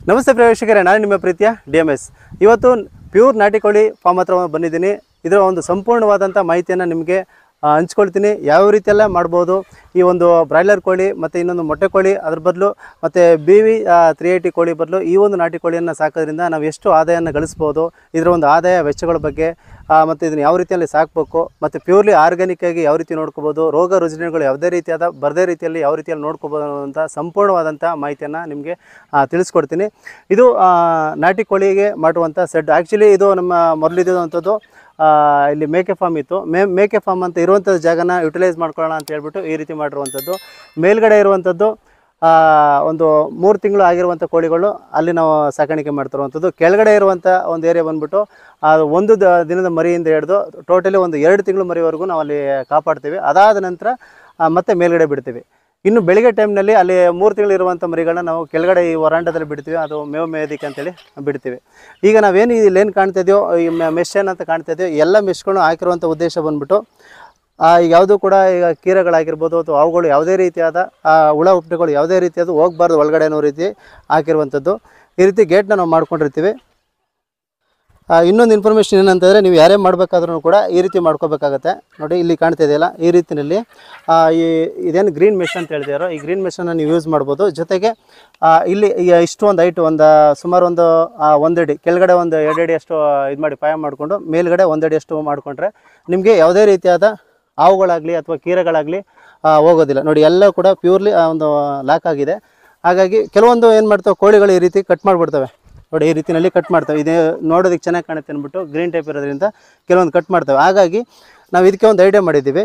ನಮಸ್ತೆ ಪ್ರವೇಶಕರೇ ನಾನು ನಿಮ್ಮ ಪ್ರೀತಿಯ ಡಿ ಎಮ್ ಎಸ್ ಇವತ್ತು ಪ್ಯೂರ್ ನಾಟಿ ಕೋಳಿ ಫಾರ್ಮ್ ಹತ್ರ ಬಂದಿದ್ದೀನಿ ಇದರ ಒಂದು ಸಂಪೂರ್ಣವಾದಂಥ ಮಾಹಿತಿಯನ್ನು ನಿಮಗೆ ಆ, ಹಂಚ್ಕೊಳ್ತೀನಿ ಯಾವ ರೀತಿಯೆಲ್ಲ ಮಾಡ್ಬೋದು ಈ ಒಂದು ಬ್ರಾಯ್ಲರ್ ಕೋಳಿ ಮತ್ತು ಇನ್ನೊಂದು ಮೊಟ್ಟೆ ಕೋಳಿ ಅದ್ರ ಬದಲು ಮತ್ತು ಬಿ ವಿ ತ್ರೀ ಏಯ್ಟಿ ಕೋಳಿ ಬದಲು ಈ ಒಂದು ನಾಟಿ ಕೋಳಿಯನ್ನು ಸಾಕೋದ್ರಿಂದ ನಾವು ಎಷ್ಟು ಆದಾಯನ ಗಳಿಸ್ಬೋದು ಇದರ ಒಂದು ಆದಾಯ ವೆಚ್ಚಗಳ ಬಗ್ಗೆ ಮತ್ತು ಇದನ್ನು ಯಾವ ರೀತಿಯಲ್ಲಿ ಸಾಕಬೇಕು ಮತ್ತು ಪ್ಯೂರ್ಲಿ ಆರ್ಗ್ಯಾನಿಕ್ ಆಗಿ ಯಾವ ರೀತಿ ನೋಡ್ಕೋಬೋದು ರೋಗ ರುಜಿನಗಳು ಯಾವುದೇ ರೀತಿಯಾದ ಬರದೇ ರೀತಿಯಲ್ಲಿ ಯಾವ ರೀತಿಯಲ್ಲಿ ನೋಡ್ಕೋಬೋದು ಅನ್ನೋಂಥ ಸಂಪೂರ್ಣವಾದಂಥ ಮಾಹಿತಿಯನ್ನು ನಿಮಗೆ ಆ, ತಿಳಿಸ್ಕೊಡ್ತೀನಿ ಇದು ಆ, ನಾಟಿ ಕೋಳಿಗೆ ಮಾಡುವಂಥ ಸೆಡ್ ಆ್ಯಕ್ಚುಲಿ ಇದು ನಮ್ಮ ಮೊದಲಿದ್ದಂಥದ್ದು ಇಲ್ಲಿ ಮೇಕೆ ಫಾರ್ಮ್ ಇತ್ತು ಮೇ ಮೇಕೆ ಫಾರ್ಮ್ ಅಂತ ಇರುವಂಥ ಜಾಗನ ಯುಟಿಲೈಸ್ ಮಾಡ್ಕೊಳ್ಳೋಣ ಅಂತ ಹೇಳ್ಬಿಟ್ಟು ಈ ರೀತಿ ಮಾಡಿರುವಂಥದ್ದು ಮೇಲ್ಗಡೆ ಇರುವಂಥದ್ದು ಆ, ಒಂದು ಮೂರು ತಿಂಗಳು ಆಗಿರುವಂಥ ಕೋಳಿಗಳು ಅಲ್ಲಿ ನಾವು ಸಾಕಾಣಿಕೆ ಮಾಡ್ತಿರುವಂಥದ್ದು ಕೆಳಗಡೆ ಇರುವಂಥ ಒಂದು ಏರಿಯಾ ಬಂದ್ಬಿಟ್ಟು ಅದು ಒಂದು ದ- ದಿನದ ಮರಿಯಿಂದ ಹಿಡಿದು ಟೋಟಲಿ ಒಂದು ಎರಡು ತಿಂಗಳು ಮರಿವರೆಗೂ ನಾವು ಅಲ್ಲಿ ಕಾಪಾಡ್ತೀವಿ ಅದಾದ ನಂತರ ಆ, ಮತ್ತೆ ಮೇಲ್ಗಡೆ ಬಿಡ್ತೀವಿ ಇನ್ನು ಬೆಳಿಗ್ಗೆ ಟೈಮ್ನಲ್ಲಿ ಅಲ್ಲಿ ಮೂರು ತಿಂಗಳು ಇರುವಂಥ ಮರಿಗಳನ್ನ ನಾವು ಕೆಳಗಡೆ ಈ ವರಾಂಡದಲ್ಲಿ ಬಿಡ್ತೀವಿ ಅದು ಮೇವು ಮೇಯೋದಿಕ್ಕೆ ಅಂತೇಳಿ ಬಿಡ್ತೀವಿ ಈಗ ನಾವೇನು ಇಲ್ಲಿ ಏನು ಕಾಣ್ತಾ ಇದೆಯೋ ಈ ಮೆಶ್ ಏನಂತ ಕಾಣ್ತಾ ಇದೆಯೋ ಎಲ್ಲ ಮೆಶ್ಗಳು ಹಾಕಿರುವಂಥ ಉದ್ದೇಶ ಬಂದ್ಬಿಟ್ಟು ಆ, ಈಗ ಯಾವುದೂ ಕೂಡ ಈಗ ಕೀರೆಗಳಾಗಿರ್ಬೋದು ಅಥವಾ ಅವುಗಳು ಯಾವುದೇ ರೀತಿಯಾದ ಆ, ಹುಳ ಹುಪ್ಪಟೆಗಳು ಯಾವುದೇ ರೀತಿಯಾದ ಹೋಗ್ಬಾರ್ದು ಒಳಗಡೆ ಅನ್ನೋ ರೀತಿ ಹಾಕಿರುವಂಥದ್ದು ಈ ರೀತಿ ಗೇಟ್ನ ನಾವು ಮಾಡ್ಕೊಂಡಿರ್ತೀವಿ ಆ, ಇನ್ನೊಂದು ಇನ್ಫಾರ್ಮೇಷನ್ ಏನಂತಂದರೆ ನೀವು ಯಾರೇ ಮಾಡಬೇಕಾದ್ರೂ ಕೂಡ ಈ ರೀತಿ ಮಾಡ್ಕೋಬೇಕಾಗತ್ತೆ ನೋಡಿ ಇಲ್ಲಿ ಕಾಣ್ತಾ ಇದೆಯಲ್ಲ ಈ ರೀತಿಯಲ್ಲಿ ಆ, ಈ ಇದೇನು ಗ್ರೀನ್ ಮೆಶ್ ಅಂತ ಹೇಳ್ತಿದಾರೋ ಈ ಗ್ರೀನ್ ಮೆಷನ್ನು ನೀವು ಯೂಸ್ ಮಾಡ್ಬೋದು ಜೊತೆಗೆ ಆ, ಇಲ್ಲಿ ಈಗ ಇಷ್ಟು ಒಂದು ಹೈಟ್ ಒಂದು ಸುಮಾರು ಒಂದು ಆ, ಒಂದಡಿ ಕೆಳಗಡೆ ಒಂದು ಎರಡು ಅಡಿ ಅಷ್ಟು ಇದು ಮಾಡಿ ಪಾಯ ಮಾಡಿಕೊಂಡು ಮೇಲ್ಗಡೆ ಒಂದಡಿ ಅಷ್ಟು ಮಾಡಿಕೊಂಡ್ರೆ ನಿಮಗೆ ಯಾವುದೇ ರೀತಿಯಾದ ಹಾವುಗಳಾಗಲಿ ಅಥವಾ ಕೀರೆಗಳಾಗಲಿ ಹೋಗೋದಿಲ್ಲ ನೋಡಿ ಎಲ್ಲ ಕೂಡ ಪ್ಯೂರ್ಲಿ ಒಂದು ಲಾಕ್ ಆಗಿದೆ ಹಾಗಾಗಿ ಕೆಲವೊಂದು ಏನು ಮಾಡ್ತಾವೆ ಕೋಳಿಗಳು ಈ ರೀತಿ ಕಟ್ ಮಾಡಿಬಿಡ್ತವೆ ನೋಡಿ ಈ ರೀತಿಯಲ್ಲಿ ಕಟ್ ಮಾಡ್ತವೆ ಇದೇ ನೋಡೋದಕ್ಕೆ ಚೆನ್ನಾಗಿ ಕಾಣುತ್ತೆ ಅಂದ್ಬಿಟ್ಟು ಗ್ರೀನ್ ಟೈಪ್ ಇರೋದ್ರಿಂದ ಕೆಲವೊಂದು ಕಟ್ ಮಾಡ್ತವೆ ಹಾಗಾಗಿ ನಾವು ಇದಕ್ಕೆ ಒಂದು ಐಡಿಯಾ ಮಾಡಿದ್ದೀವಿ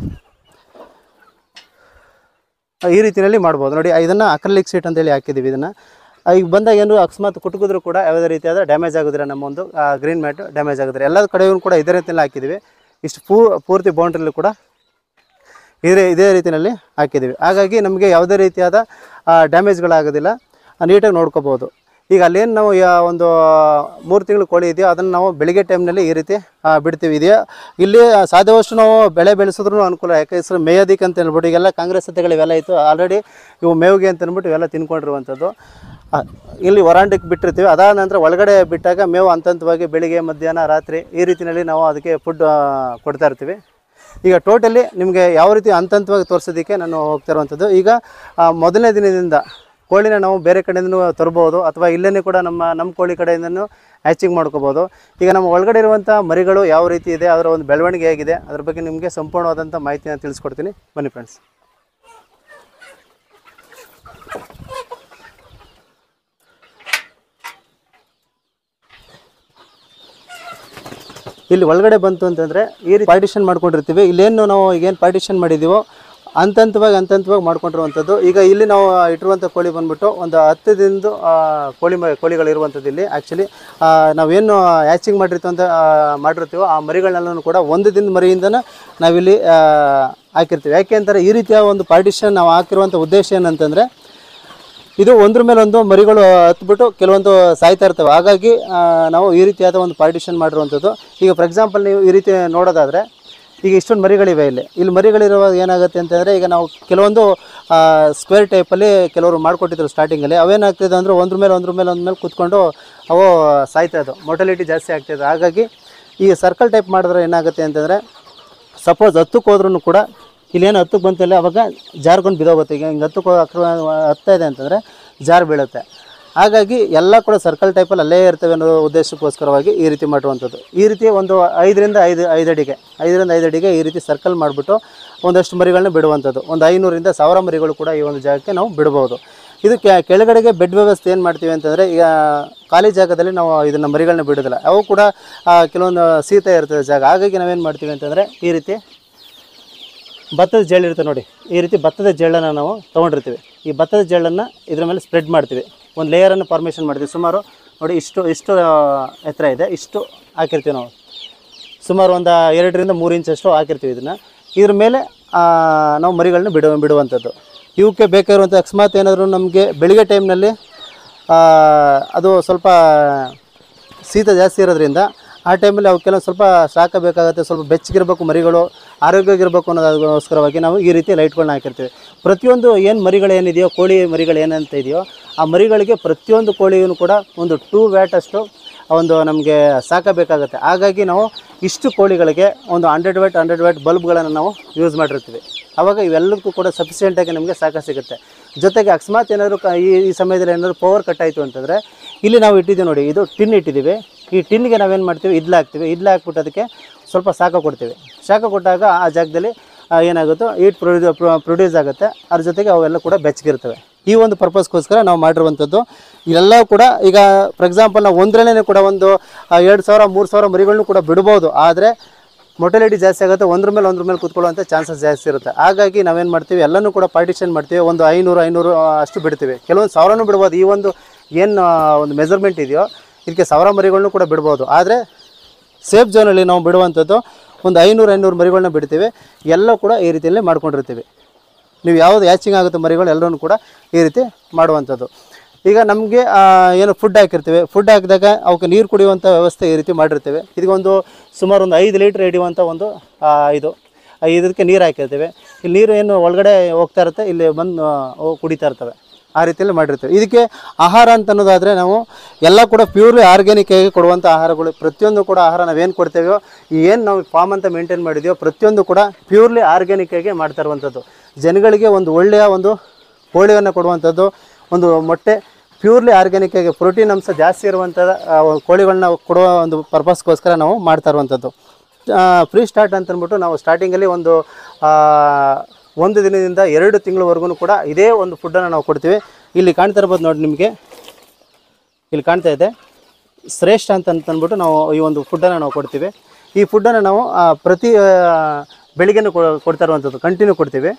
ಈ ರೀತಿಯಲ್ಲಿ ಮಾಡ್ಬೋದು ನೋಡಿ ಇದನ್ನು ಅಕ್ರಲಿಕ್ ಸೀಟ್ ಅಂತೇಳಿ ಹಾಕಿದ್ದೀವಿ ಇದನ್ನು ಈಗ ಬಂದಾಗ ಏನು ಅಕಸ್ಮಾತ್ ಕುಟುಕಿದ್ರು ಕೂಡ ಯಾವುದೇ ರೀತಿಯಾದ ಡ್ಯಾಮೇಜ್ ಆಗೋದಿಲ್ಲ ನಮ್ಮ ಒಂದು ಗ್ರೀನ್ ಮ್ಯಾಟ್ ಡ್ಯಾಮೇಜ್ ಆಗೋದಿಲ್ಲ ಎಲ್ಲ ಕಡೆಯೂ ಕೂಡ ಇದೇ ರೀತಿಯಲ್ಲಿ ಹಾಕಿದ್ದೀವಿ ಇಷ್ಟು ಪೂ ಪೂರ್ತಿ ಬೌಂಡ್ರಿಲೂ ಕೂಡ ಇದೇ ಇದೇ ರೀತಿಯಲ್ಲಿ ಹಾಕಿದ್ದೀವಿ ಹಾಗಾಗಿ ನಮಗೆ ಯಾವುದೇ ರೀತಿಯಾದ ಡ್ಯಾಮೇಜ್ಗಳಾಗೋದಿಲ್ಲ ನೀಟಾಗಿ ನೋಡ್ಕೋಬೋದು ಈಗ ಅಲ್ಲೇನು ನಾವು ಯಾ- ಒಂದು ಮೂರು ತಿಂಗಳು ಕೋಳಿ ಇದೆಯೋ ಅದನ್ನು ನಾವು ಬೆಳಿಗ್ಗೆ ಟೈಮ್ನಲ್ಲಿ ಈ ರೀತಿ ಆ, ಬಿಡ್ತೀವಿ ಇದೆಯಾ ಇಲ್ಲಿ ಸಾಧ್ಯವಷ್ಟು ನಾವು ಬೆಳೆ ಬೆಳೆಸಿದ್ರು ಅನುಕೂಲ ಯಾಕೆ ಹೆಸರು ಮೇಯೋದಿಕ್ಕೆ ಅಂತ ಹೇಳ್ಬಿಟ್ಟು ಈಗೆಲ್ಲ ಕಾಂಗ್ರೆಸ್ ಸತ್ಯಗಳು ಇವೆಲ್ಲ ಇತ್ತು ಆಲ್ರೆಡಿ ಇವು ಮೇವಿಗೆ ಅಂತ ಅಂದ್ಬಿಟ್ಟು ಇವೆಲ್ಲ ತಿನ್ಕೊಂಡಿರುವಂಥದ್ದು ಆ, ಇಲ್ಲಿ ವರಾಂಡಕ್ಕೆ ಬಿಟ್ಟಿರ್ತೀವಿ ಅದಾದ ನಂತರ ಒಳಗಡೆ ಬಿಟ್ಟಾಗ ಮೇವು ಹಂತ ಹಂತವಾಗಿ ಬೆಳಿಗ್ಗೆ ಮಧ್ಯಾಹ್ನ ರಾತ್ರಿ ಈ ರೀತಿಯಲ್ಲಿ ನಾವು ಅದಕ್ಕೆ ಫುಡ್ ಕೊಡ್ತಾ ಇರ್ತೀವಿ ಈಗ ಟೋಟಲಿ ನಿಮಗೆ ಯಾವ ರೀತಿ ಹಂತ ಹಂತವಾಗಿ ತೋರಿಸೋದಕ್ಕೆ ನಾನು ಹೋಗ್ತಾ ಇರುವಂಥದ್ದು ಈಗ ಆ, ಮೊದಲನೇ ದಿನದಿಂದ ಕೋಳಿನ ನಾವು ಬೇರೆ ಕಡೆಯಿಂದನೂ ತರ್ಬೋದು ಅಥವಾ ಇಲ್ಲೇ ಕೂಡ ನಮ್ಮ ನಮ್ಮ ಕೋಳಿ ಕಡೆಯಿಂದನೂ ಹ್ಯಾಚಿಂಗ್ ಮಾಡ್ಕೋಬೋದು ಈಗ ನಮ್ಮ ಒಳಗಡೆ ಇರುವಂಥ ಮರಿಗಳು ಯಾವ ರೀತಿ ಇದೆ ಅದರ ಒಂದು ಬೆಳವಣಿಗೆ ಹೇಗಿದೆ ಅದ್ರ ಬಗ್ಗೆ ನಿಮಗೆ ಸಂಪೂರ್ಣವಾದಂಥ ಮಾಹಿತಿನ ತಿಳಿಸ್ಕೊಡ್ತೀನಿ ಬನ್ನಿ ಫ್ರೆಂಡ್ಸ್ ಇಲ್ಲಿ ಒಳಗಡೆ ಬಂತು ಅಂತಂದರೆ ಈ ರೀತಿ ಪಾರ್ಟಿಷನ್ ಮಾಡ್ಕೊಂಡಿರ್ತೀವಿ ಇಲ್ಲೇನು ನಾವು ಈಗೇನು ಪಾರ್ಟಿಷನ್ ಮಾಡಿದ್ದೀವೋ ಹಂತ ಹಂತವಾಗಿ ಹಂತ ಹಂತವಾಗಿ ಮಾಡ್ಕೊಂಡಿರುವಂಥದ್ದು ಈಗ ಇಲ್ಲಿ ನಾವು ಇಟ್ಟಿರುವಂಥ ಕೋಳಿ ಬಂದ್ಬಿಟ್ಟು ಒಂದು ಹತ್ತು ದಿನದ್ದು ಆ, ಕೋಳಿ ಮ ಕೋಳಿಗಳು ಇರುವಂಥದ್ದು ಇಲ್ಲಿ ಆ್ಯಕ್ಚುಲಿ ನಾವೇನು ಹ್ಯಾಚಿಂಗ್ ಮಾಡಿರ್ತೀವಿ ಅಂತ ಆ, ಮಾಡಿರ್ತೀವೋ ಆ ಮರಿಗಳನ್ನೆಲ್ಲನೂ ಕೂಡ ಒಂದು ದಿನದ ಮರಿಯಿಂದನೇ ನಾವಿಲ್ಲಿ ಆ, ಹಾಕಿರ್ತೀವಿ ಯಾಕೆ ಅಂತಾರೆ ಈ ರೀತಿಯ ಒಂದು ಪಾರ್ಟಿಷನ್ ನಾವು ಹಾಕಿರುವಂಥ ಉದ್ದೇಶ ಏನಂತಂದರೆ ಇದು ಒಂದ್ರ ಮೇಲೆ ಒಂದು ಮರಿಗಳು ಹತ್ಬಿಟ್ಟು ಕೆಲವೊಂದು ಸಾಯ್ತಾ ಇರ್ತವೆ ಹಾಗಾಗಿ ಆ, ನಾವು ಈ ರೀತಿಯಾದ ಒಂದು ಪಾರ್ಟಿಷನ್ ಮಾಡಿರುವಂಥದ್ದು ಈಗ ಫಾರ್ ಎಕ್ಸಾಂಪಲ್ ನೀವು ಈ ರೀತಿ ನೋಡೋದಾದರೆ ಈಗ ಇಷ್ಟೊಂದು ಮರಿಗಳಿವೆ ಇಲ್ಲಿ ಇಲ್ಲಿ ಮರಿಗಳಿರುವಾಗ ಏನಾಗುತ್ತೆ ಅಂತಂದರೆ ಈಗ ನಾವು ಕೆಲವೊಂದು ಸ್ಕ್ವೇರ್ ಟೈಪಲ್ಲಿ ಕೆಲವರು ಮಾಡಿಕೊಟ್ಟಿದ್ರು ಸ್ಟಾರ್ಟಿಂಗಲ್ಲಿ ಅವೇನಾಗ್ತಿದೆ ಅಂದರೆ ಒಂದ್ರ ಮೇಲೆ ಒಂದ್ರ ಮೇಲೆ ಒಂದ್ರ ಮೇಲೆ ಕೂತ್ಕೊಂಡು ಅವು ಸಾಯ್ತಾ ಇದ್ದವು ಮೊಟಲಿಟಿ ಜಾಸ್ತಿ ಆಗ್ತಿದೆ ಹಾಗಾಗಿ ಈ ಸರ್ಕಲ್ ಟೈಪ್ ಮಾಡಿದ್ರೆ ಏನಾಗುತ್ತೆ ಅಂತಂದರೆ ಸಪೋಸ್ ಹತ್ತಕ್ಕೆ ಹೋದ್ರೂ ಕೂಡ ಇಲ್ಲೇನು ಹತ್ತಕ್ಕೆ ಬಂತಲ್ಲ ಅವಾಗ ಜಾರ್ಕೊಂಡು ಬಿದ್ದೋಗುತ್ತೆ ಈಗ ಹಿಂಗೆ ಹತ್ತಕ್ಕೆ ಅಕ್ರ ಹತ್ತಾ ಇದೆ ಅಂತಂದರೆ ಜಾರ್ ಬೀಳುತ್ತೆ ಹಾಗಾಗಿ ಎಲ್ಲ ಕೂಡ ಸರ್ಕಲ್ ಟೈಪಲ್ಲಿ ಅಲ್ಲೇ ಇರ್ತವೆ ಅನ್ನೋ ಉದ್ದೇಶಕ್ಕೋಸ್ಕರವಾಗಿ ಈ ರೀತಿ ಮಾಡಿರುವಂಥದ್ದು ಈ ರೀತಿ ಒಂದು ಐದರಿಂದ ಐದು ಐದು ಅಡಿಗೆ ಐದರಿಂದ ಐದು ಅಡಿಗೆ ಈ ರೀತಿ ಸರ್ಕಲ್ ಮಾಡಿಬಿಟ್ಟು ಒಂದಷ್ಟು ಮರಿಗಳನ್ನ ಬಿಡುವಂಥದ್ದು ಒಂದು ಐನೂರಿಂದ ಸಾವಿರ ಮರಿಗಳು ಕೂಡ ಈ ಒಂದು ಜಾಗಕ್ಕೆ ನಾವು ಬಿಡ್ಬೋದು ಇದು ಕೆ- ಕೆಳಗಡೆಗೆ ಬೆಡ್ ವ್ಯವಸ್ಥೆ ಏನು ಮಾಡ್ತೀವಿ ಅಂತಂದರೆ ಈಗ ಖಾಲಿ ಜಾಗದಲ್ಲಿ ನಾವು ಇದನ್ನು ಮರಿಗಳನ್ನ ಬಿಡೋದಿಲ್ಲ ಅವು ಕೂಡ ಆ, ಕೆಲವೊಂದು ಶೀತ ಇರ್ತದೆ ಜಾಗ ಹಾಗಾಗಿ ನಾವೇನು ಮಾಡ್ತೀವಿ ಅಂತಂದರೆ ಈ ರೀತಿ ಭತ್ತದ ಜೇಳು ಇರುತ್ತೆ ನೋಡಿ ಈ ರೀತಿ ಭತ್ತದ ಜೇಳನ್ನು ನಾವು ತೊಗೊಂಡಿರ್ತೀವಿ ಈ ಭತ್ತದ ಜೇಳನ್ನು ಇದ್ರ ಮೇಲೆ ಸ್ಪ್ರೆಡ್ ಮಾಡ್ತೀವಿ ಒಂದು ಲೇಯರನ್ನು ಫಾರ್ಮೇಷನ್ ಮಾಡ್ತೀವಿ ಸುಮಾರು ನೋಡಿ ಇಷ್ಟು ಇಷ್ಟು ಆ, ಎತ್ತರ ಇದೆ ಇಷ್ಟು ಹಾಕಿರ್ತೀವಿ ನಾವು ಸುಮಾರು ಒಂದು ಎರಡರಿಂದ ಮೂರು ಇಂಚಷ್ಟು ಹಾಕಿರ್ತೀವಿ ಇದನ್ನು ಇದ್ರ ಮೇಲೆ ಆ, ನಾವು ಮರಿಗಳನ್ನ ಬಿಡುವ ಬಿಡುವಂಥದ್ದು ಇವಕ್ಕೆ ಬೇಕಾಗಿರುವಂಥ ಅಕಸ್ಮಾತ್ ಏನಾದರೂ ನಮಗೆ ಬೆಳಿಗ್ಗೆ ಟೈಮ್ನಲ್ಲಿ ಅದು ಸ್ವಲ್ಪ ಶೀತ ಜಾಸ್ತಿ ಇರೋದ್ರಿಂದ ಆ ಟೈಮಲ್ಲಿ ಅವು ಕೆಲವು ಸ್ವಲ್ಪ ಸಾಕಬೇಕಾಗತ್ತೆ ಸ್ವಲ್ಪ ಬೆಚ್ಚಗಿರ್ಬೇಕು ಮರಿಗಳು ಆರೋಗ್ಯವಾಗಿರ್ಬೇಕು ಅನ್ನೋದಕ್ಕೋಸ್ಕರವಾಗಿ ನಾವು ಈ ರೀತಿ ಲೈಟ್ಗಳನ್ನ ಹಾಕಿರ್ತೀವಿ ಪ್ರತಿಯೊಂದು ಏನು ಮರಿಗಳೇನಿದೆಯೋ ಕೋಳಿ ಮರಿಗಳು ಏನಂತ ಇದೆಯೋ ಆ ಮರಿಗಳಿಗೆ ಪ್ರತಿಯೊಂದು ಕೋಳಿಯೂ ಕೂಡ ಒಂದು ಟೂ ವ್ಯಾಟಷ್ಟು ಒಂದು ನಮಗೆ ಸಾಕಬೇಕಾಗುತ್ತೆ ಹಾಗಾಗಿ ನಾವು ಇಷ್ಟು ಕೋಳಿಗಳಿಗೆ ಒಂದು ಹಂಡ್ರೆಡ್ ವ್ಯಾಟ್ ಹಂಡ್ರೆಡ್ ವ್ಯಾಟ್ ಬಲ್ಬ್ಗಳನ್ನು ನಾವು ಯೂಸ್ ಮಾಡಿರ್ತೀವಿ ಆವಾಗ ಇವೆಲ್ಲದಕ್ಕೂ ಕೂಡ ಸಫಿಷಿಯೆಂಟಾಗಿ ನಮಗೆ ಸಾಕ ಸಿಗುತ್ತೆ ಜೊತೆಗೆ ಅಕಸ್ಮಾತ್ ಏನಾದರೂ ಕ ಈ ಈ ಸಮಯದಲ್ಲಿ ಏನಾದರೂ ಪವರ್ ಕಟ್ ಆಯಿತು ಅಂತಂದರೆ ಇಲ್ಲಿ ನಾವು ಇಟ್ಟಿದ್ದೀವಿ ನೋಡಿ ಇದು ಟಿನ್ ಇಟ್ಟಿದ್ದೀವಿ ಈ ಟಿನ್ಗೆ ನಾವೇನು ಮಾಡ್ತೀವಿ ಇದ್ಲು ಹಾಕ್ತೀವಿ ಇದ್ಲು ಹಾಕ್ಬಿಟ್ಟು ಅದಕ್ಕೆ ಸ್ವಲ್ಪ ಶಾಖ ಕೊಡ್ತೀವಿ ಶಾಖ ಕೊಟ್ಟಾಗ ಆ ಜಾಗದಲ್ಲಿ ಆ, ಏನಾಗುತ್ತೋ ಈಟ್ ಪ್ರೊಡ್ಯೂ ಪ್ರೊಡ್ಯೂಸ್ ಆಗುತ್ತೆ ಅದ್ರ ಜೊತೆಗೆ ಅವೆಲ್ಲ ಕೂಡ ಬೆಚ್ಚಗಿರ್ತವೆ ಈ ಒಂದು ಪರ್ಪಸ್ಗೋಸ್ಕರ ನಾವು ಮಾಡಿರುವಂಥದ್ದು ಇವೆಲ್ಲ ಕೂಡ ಈಗ ಫಾರ್ ಎಕ್ಸಾಂಪಲ್ ನಾವು ಒಂದರಲ್ಲೇ ಕೂಡ ಒಂದು ಆ, ಎರಡು ಸಾವಿರ ಮೂರು ಸಾವಿರ ಮರಿಗಳನ್ನೂ ಕೂಡ ಬಿಡ್ಬೋದು ಆದರೆ ಮೊಟಲಿಟಿ ಜಾಸ್ತಿ ಆಗುತ್ತೆ ಒಂದ್ರ ಮೇಲೆ ಒಂದ್ರ ಮೇಲೆ ಕೂತ್ಕೊಳ್ಳುವಂಥ ಚಾನ್ಸಸ್ ಜಾಸ್ತಿ ಇರುತ್ತೆ ಹಾಗಾಗಿ ನಾವೇನು ಮಾಡ್ತೀವಿ ಎಲ್ಲನೂ ಕೂಡ ಪಾರ್ಟಿಷನ್ ಮಾಡ್ತೀವಿ ಒಂದು ಐನೂರು ಐನೂರು ಆ, ಅಷ್ಟು ಬಿಡ್ತೀವಿ ಕೆಲವೊಂದು ಸಾವಿರನೂ ಬಿಡ್ಬೋದು ಈ ಒಂದು ಏನು ಒಂದು ಮೆಜರ್ಮೆಂಟ್ ಇದೆಯೋ ಇದಕ್ಕೆ ಸಾವಿರ ಮರಿಗಳನ್ನೂ ಕೂಡ ಬಿಡ್ಬೋದು ಆದರೆ ಸೇಫ್ ಝೋನಲ್ಲಿ ನಾವು ಬಿಡುವಂಥದ್ದು ಒಂದು ಐನೂರು ಐನೂರು ಮರಿಗಳನ್ನ ಬಿಡ್ತೀವಿ ಎಲ್ಲ ಕೂಡ ಈ ರೀತಿಯಲ್ಲೇ ಮಾಡ್ಕೊಂಡಿರ್ತೀವಿ ನೀವು ಯಾವುದು ಹ್ಯಾಚಿಂಗ್ ಆಗುತ್ತೆ ಮರಿಗಳು ಎಲ್ಲರೂ ಕೂಡ ಈ ರೀತಿ ಮಾಡುವಂಥದ್ದು ಈಗ ನಮಗೆ ಏನು ಫುಡ್ ಹಾಕಿರ್ತೀವಿ ಫುಡ್ ಹಾಕಿದಾಗ ಅವಕ್ಕೆ ನೀರು ಕುಡಿಯುವಂಥ ವ್ಯವಸ್ಥೆ ಈ ರೀತಿ ಮಾಡಿರ್ತೀವಿ ಇದಕ್ಕೊಂದು ಸುಮಾರು ಒಂದು ಐದು ಲೀಟ್ರ್ ಹಿಡಿಯುವಂಥ ಒಂದು ಆ, ಇದು ಆ, ಇದಕ್ಕೆ ನೀರು ಹಾಕಿರ್ತೀವಿ ಇಲ್ಲಿ ನೀರು ಏನು ಒಳಗಡೆ ಹೋಗ್ತಾ ಇರುತ್ತೆ ಇಲ್ಲಿ ಬಂದು ಆ, ಹೋಗ್ ಕುಡಿತಾ ಇರ್ತವೆ ಆ ರೀತಿಯಲ್ಲಿ ಮಾಡಿರ್ತೀವಿ ಇದಕ್ಕೆ ಆಹಾರ ಅಂತ ಅನ್ನೋದಾದರೆ ನಾವು ಎಲ್ಲ ಕೂಡ ಪ್ಯೂರ್ಲಿ ಆರ್ಗ್ಯಾನಿಕ್ ಆಗಿ ಕೊಡುವಂಥ ಆಹಾರಗಳು ಪ್ರತಿಯೊಂದು ಕೂಡ ಆಹಾರ ನಾವೇನು ಕೊಡ್ತೇವೋ ಏನು ನಾವು ಫಾರ್ಮ್ ಅಂತ ಮೇಂಟೈನ್ ಮಾಡಿದೆಯೋ ಪ್ರತಿಯೊಂದು ಕೂಡ ಪ್ಯೂರ್ಲಿ ಆರ್ಗ್ಯಾನಿಕ್ ಆಗಿ ಮಾಡ್ತಾ ಇರುವಂಥದ್ದು ಜನಗಳಿಗೆ ಒಂದು ಒಳ್ಳೆಯ ಒಂದು ಕೋಳಿಯನ್ನು ಕೊಡುವಂಥದ್ದು ಒಂದು ಮೊಟ್ಟೆ ಪ್ಯೂರ್ಲಿ ಆರ್ಗ್ಯಾನಿಕ್ ಆಗಿ ಪ್ರೋಟೀನ್ ಅಂಶ ಜಾಸ್ತಿ ಇರುವಂಥ ಕೋಳಿಗಳನ್ನ ಕೊಡುವ ಒಂದು ಪರ್ಪಸ್ಗೋಸ್ಕರ ನಾವು ಮಾಡ್ತಾ ಇರುವಂಥದ್ದು ಫ್ರೀ ಸ್ಟಾರ್ಟ್ ಅಂತ ಅಂದ್ಬಿಟ್ಟು ನಾವು ಸ್ಟಾರ್ಟಿಂಗಲ್ಲಿ ಒಂದು ಆ, ಒಂದು ದಿನದಿಂದ ಎರಡು ತಿಂಗಳವರೆಗೂ ಕೂಡ ಇದೇ ಒಂದು ಫುಡ್ಡನ್ನು ನಾವು ಕೊಡ್ತೀವಿ ಇಲ್ಲಿ ಕಾಣ್ತಾ ಇರ್ಬೋದು ನೋಡಿ ನಿಮಗೆ ಇಲ್ಲಿ ಕಾಣ್ತಾ ಇದೆ ಶ್ರೇಷ್ಠ ಅಂತ ಅಂದ್ಬಿಟ್ಟು ನಾವು ಈ ಒಂದು ಫುಡ್ಡನ್ನು ನಾವು ಕೊಡ್ತೀವಿ ಈ ಫುಡ್ಡನ್ನು ನಾವು ಆ, ಪ್ರತಿ ಆ, ಬೆಳಿಗ್ಗೆನೂ ಕೊ- ಕೊಡ್ತಾ ಇರುವಂಥದ್ದು ಕಂಟಿನ್ಯೂ ಕೊಡ್ತೀವಿ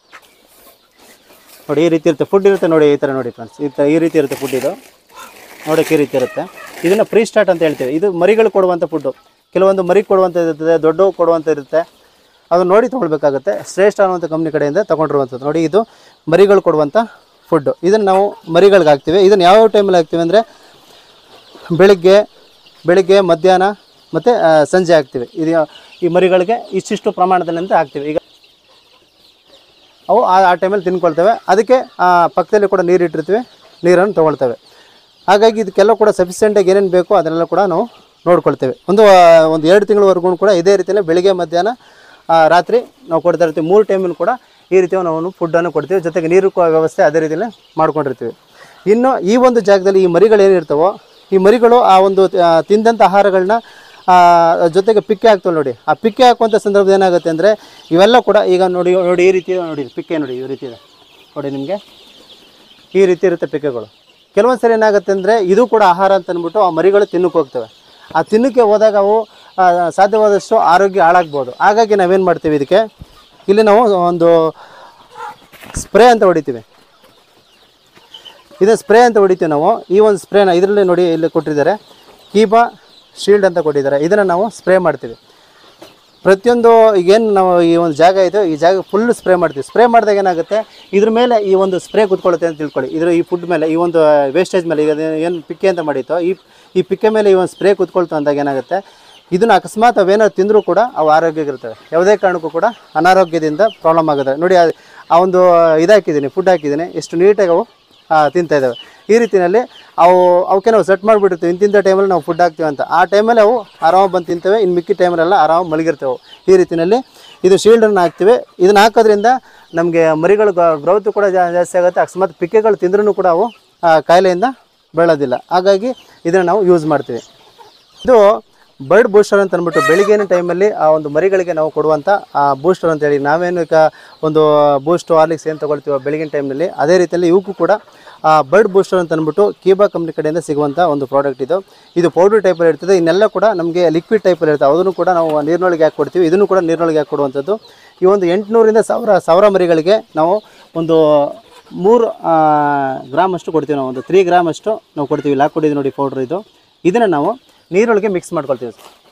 ನೋಡಿ ಈ ರೀತಿ ಇರುತ್ತೆ ಫುಡ್ ಇರುತ್ತೆ ನೋಡಿ ಈ ಥರ ನೋಡಿ ಫ್ರೆಂಡ್ಸ್ ಈ ಥರ ಈ ರೀತಿ ಇರುತ್ತೆ ಫುಡ್ ಇದು ನೋಡೋಕೆ ಈ ರೀತಿ ಇರುತ್ತೆ ಇದನ್ನು ಫ್ರೀ ಸ್ಟಾರ್ಟ್ ಅಂತ ಹೇಳ್ತೀವಿ ಇದು ಮರಿಗಳು ಕೊಡುವಂಥ ಫುಡ್ಡು ಕೆಲವೊಂದು ಮರಿ ಕೊಡುವಂಥ ಇರ್ತದೆ ದೊಡ್ಡವು ಕೊಡುವಂಥ ಇರುತ್ತೆ ಅದನ್ನ ನೋಡಿ ತೊಗೊಳ್ಬೇಕಾಗುತ್ತೆ ಶ್ರೇಷ್ಠ ಅನ್ನುವಂಥ ಕಂಪ್ನಿ ಕಡೆಯಿಂದ ತೊಗೊಂಡಿರುವಂಥದ್ದು ನೋಡಿ ಇದು ಮರಿಗಳು ಕೊಡುವಂಥ ಫುಡ್ಡು ಇದನ್ನು ನಾವು ಮರಿಗಳಿಗೆ ಹಾಕ್ತೀವಿ ಇದನ್ನು ಯಾವ ಟೈಮಲ್ಲಿ ಹಾಕ್ತೀವಿ ಅಂದರೆ ಬೆಳಿಗ್ಗೆ ಬೆಳಿಗ್ಗೆ ಮಧ್ಯಾಹ್ನ ಮತ್ತು ಸಂಜೆ ಹಾಕ್ತೀವಿ ಇದು ಈ ಮರಿಗಳಿಗೆ ಇಷ್ಟಿಷ್ಟು ಪ್ರಮಾಣದಲ್ಲಿ ಅಂತ ಹಾಕ್ತೀವಿ ಈಗ ಅವು ಆ ಆ ಟೈಮಲ್ಲಿ ತಿನ್ಕೊಳ್ತವೆ ಅದಕ್ಕೆ ಆ, ಪಕ್ಕದಲ್ಲಿ ಕೂಡ ನೀರು ಇಟ್ಟಿರ್ತೀವಿ ನೀರನ್ನು ತೊಗೊಳ್ತವೆ ಹಾಗಾಗಿ ಇದಕ್ಕೆಲ್ಲ ಕೂಡ ಸಫಿಷಿಯೆಂಟಾಗಿ ಏನೇನು ಬೇಕೋ ಅದನ್ನೆಲ್ಲ ಕೂಡ ನಾವು ನೋಡ್ಕೊಳ್ತೇವೆ ಒಂದು ಆ, ಒಂದು ಎರಡು ತಿಂಗಳವರೆಗೂ ಕೂಡ ಇದೇ ರೀತಿಯಲ್ಲೇ ಬೆಳಿಗ್ಗೆ ಮಧ್ಯಾಹ್ನ ಆ, ರಾತ್ರಿ ನಾವು ಕೊಡ್ತಾ ಇರ್ತೀವಿ ಮೂರು ಟೈಮಲ್ಲಿ ಕೂಡ ಈ ರೀತಿ ನಾವು ಫುಡ್ಡನ್ನು ಕೊಡ್ತೀವಿ ಜೊತೆಗೆ ನೀರು ಕೊ- ವ್ಯವಸ್ಥೆ ಅದೇ ರೀತಿಯಲ್ಲೇ ಮಾಡ್ಕೊಂಡಿರ್ತೀವಿ ಇನ್ನು ಈ ಒಂದು ಜಾಗದಲ್ಲಿ ಈ ಮರಿಗಳು ಏನಿರ್ತವೋ ಈ ಮರಿಗಳು ಆ ಒಂದು ಆ, ತಿಂದಂಥ ಆಹಾರಗಳನ್ನ ಆ, ಜೊತೆಗೆ ಪಿಕ್ಕೆ ಹಾಕ್ತವೆ ನೋಡಿ ಆ ಪಿಕ್ಕೆ ಹಾಕುವಂಥ ಸಂದರ್ಭದಲ್ಲಿ ಏನಾಗುತ್ತೆ ಅಂದರೆ ಇವೆಲ್ಲ ಕೂಡ ಈಗ ನೋಡಿ ನೋಡಿ ಈ ರೀತಿ ನೋಡಿ ಪಿಕ್ಕೆ ನೋಡಿ ಈ ರೀತಿ ಇದೆ ನೋಡಿ ನಿಮಗೆ ಈ ರೀತಿ ಇರುತ್ತೆ ಪಿಕ್ಕೆಗಳು ಕೆಲವೊಂದು ಸರಿ ಏನಾಗುತ್ತೆ ಅಂದರೆ ಇದು ಕೂಡ ಆಹಾರ ಅಂತ ಅಂದ್ಬಿಟ್ಟು ಆ ಮರಿಗಳು ತಿನ್ನಕ್ಕೆ ಹೋಗ್ತವೆ ಆ ತಿನ್ನಕ್ಕೆ ಹೋದಾಗ ಅವು ಆ, ಸಾಧ್ಯವಾದಷ್ಟು ಆರೋಗ್ಯ ಹಾಳಾಗ್ಬೋದು ಹಾಗಾಗಿ ನಾವೇನು ಮಾಡ್ತೀವಿ ಇದಕ್ಕೆ ಇಲ್ಲಿ ನಾವು ಒಂದು ಸ್ಪ್ರೇ ಅಂತ ಹೊಡಿತೀವಿ ಇದು ಸ್ಪ್ರೇ ಅಂತ ಹೊಡಿತೀವಿ ನಾವು ಈ ಒಂದು ಸ್ಪ್ರೇನ ಇದರಲ್ಲಿ ನೋಡಿ ಇಲ್ಲಿ ಕೊಟ್ಟಿದ್ದಾರೆ ಕೀಬಾ ಶೀಲ್ಡ್ ಅಂತ ಕೊಟ್ಟಿದ್ದಾರೆ ಇದನ್ನು ನಾವು ಸ್ಪ್ರೇ ಮಾಡ್ತೀವಿ ಪ್ರತಿಯೊಂದು ಈಗೇನು ನಾವು ಈ ಒಂದು ಜಾಗ ಇದೆ ಈ ಜಾಗ ಫುಲ್ ಸ್ಪ್ರೇ ಮಾಡ್ತೀವಿ ಸ್ಪ್ರೇ ಮಾಡಿದಾಗ ಏನಾಗುತ್ತೆ ಇದ್ರ ಮೇಲೆ ಈ ಒಂದು ಸ್ಪ್ರೇ ಕುತ್ಕೊಳ್ಳುತ್ತೆ ಅಂತ ತಿಳ್ಕೊಳ್ಳಿ ಇದ್ರ ಈ ಫುಡ್ ಮೇಲೆ ಈ ಒಂದು ವೇಸ್ಟೇಜ್ ಮೇಲೆ ಈಗ ಏನು ಪಿಕ್ಕೆ ಅಂತ ಮಾಡಿತ್ತೋ ಈ ಈ ಪಿಕ್ಕೆ ಮೇಲೆ ಈ ಒಂದು ಸ್ಪ್ರೇ ಕುತ್ಕೊಳ್ತು ಅಂದಾಗ ಏನಾಗುತ್ತೆ ಇದನ್ನು ಅಕಸ್ಮಾತ್ ಅವೇನಾದ್ರು ತಿಂದರೂ ಕೂಡ ಅವು ಆರೋಗ್ಯವಾಗಿರ್ತವೆ ಯಾವುದೇ ಕಾರಣಕ್ಕೂ ಕೂಡ ಅನಾರೋಗ್ಯದಿಂದ ಪ್ರಾಬ್ಲಮ್ ಆಗುತ್ತೆ ನೋಡಿ ಆ- ಆ ಒಂದು ಇದು ಹಾಕಿದ್ದೀನಿ ಫುಡ್ ಹಾಕಿದ್ದೀನಿ ಎಷ್ಟು ನೀಟಾಗಿ ಅವು ಆ, ತಿಂತಾ ಇದ್ದಾವೆ ಈ ರೀತಿಯಲ್ಲಿ ಅವು ಅವಕ್ಕೆ ನಾವು ಸೆಟ್ ಮಾಡಿಬಿಟ್ಟಿರ್ತೀವಿ ಇಂತಿಂಥ ಟೈಮಲ್ಲಿ ನಾವು ಫುಡ್ ಹಾಕ್ತೀವಿ ಅಂತ ಆ ಟೈಮಲ್ಲಿ ಅವು ಆರಾಮಾಗಿ ಬಂದು ತಿಂತವೆ ಇನ್ನು ಮಿಕ್ಕಿ ಟೈಮಲ್ಲೆಲ್ಲ ಆರಾಮಾಗಿ ಮಲಗಿರ್ತವೆ ಅವು. ಈ ರೀತಿಯಲ್ಲಿ ಇದು ಶೀಲ್ಡನ್ನು ಹಾಕ್ತೀವಿ ಇದನ್ನು ಹಾಕೋದ್ರಿಂದ ನಮಗೆ ಮರಿಗಳು ಗ್ರೌತ್ ಕೂಡ ಜಾ- ಜಾಸ್ತಿ ಆಗುತ್ತೆ ಅಕಸ್ಮಾತ್ ಪಿಕ್ಕೆಗಳು ತಿಂದ್ರೂ ಕೂಡ ಅವು ಆ, ಕಾಯಿಲೆಯಿಂದ ಬೆಳೋದಿಲ್ಲ ಹಾಗಾಗಿ ಇದನ್ನು ನಾವು ಯೂಸ್ ಮಾಡ್ತೀವಿ ಇದು ಬರ್ಡ್ ಬೂಸ್ಟರ್ ಅಂತ ಅಂದ್ಬಿಟ್ಟು ಬೆಳಿಗ್ಗಿನ ಟೈಮಲ್ಲಿ ಆ ಒಂದು ಮರಿಗಳಿಗೆ ನಾವು ಕೊಡುವಂಥ ಆ ಬೂಸ್ಟರ್ ಅಂತೇಳಿ ನಾವೇನು ಈಗ ಒಂದು ಬೂಸ್ಟ್ ಹಾರ್ಲಿಕ್ಸ್ ಏನು ತೊಗೊಳ್ತೀವೋ ಬೆಳಗಿನ ಟೈಮ್ನಲ್ಲಿ ಅದೇ ರೀತಿಯಲ್ಲಿ ಇವಕ್ಕೂ ಕೂಡ ಆ ಬರ್ಡ್ ಬೂಸ್ಟರ್ ಅಂತ ಅಂದ್ಬಿಟ್ಟು ಕೀಬಾ ಕಂಪ್ನಿ ಕಡೆಯಿಂದ ಸಿಗುವಂಥ ಒಂದು ಪ್ರಾಡಕ್ಟ್ ಇದು ಇದು ಪೌಡರ್ ಟೈಪಲ್ಲಿ ಇರ್ತದೆ ಇನ್ನೆಲ್ಲ ಕೂಡ ನಮಗೆ ಲಿಕ್ವಿಡ್ ಟೈಪಲ್ಲಿ ಇರ್ತದೆ ಅದನ್ನು ಕೂಡ ನಾವು ನೀರಿನೊಳಗೆ ಹಾಕಿ ಕೊಡ್ತೀವಿ ಇದನ್ನು ಕೂಡ ನೀರಿನೊಳಗೆ ಹಾಕಿ ಕೊಡುವಂಥದ್ದು ಈ ಒಂದು ಎಂಟುನೂರಿಂದ ಸಾವಿರ ಸಾವಿರ ಮರಿಗಳಿಗೆ ನಾವು ಒಂದು ಮೂರು ಗ್ರಾಮ್ ಅಷ್ಟು ಕೊಡ್ತೀವಿ ನಾವು ಒಂದು ತ್ರೀ ಗ್ರಾಮ್ ಅಷ್ಟು ನಾವು ಕೊಡ್ತೀವಿ ಇಲ್ಲಿ ಹಾಕ್ಕೊಟ್ಟಿದ್ದೀವಿ ನೋಡಿ ಪೌಡ್ರ್ ಇದು ಇದನ್ನು ನಾವು ನೀರೊಳಗೆ ಮಿಕ್ಸ್ ಮಾಡ್ಕೊಳ್ತೀವಿ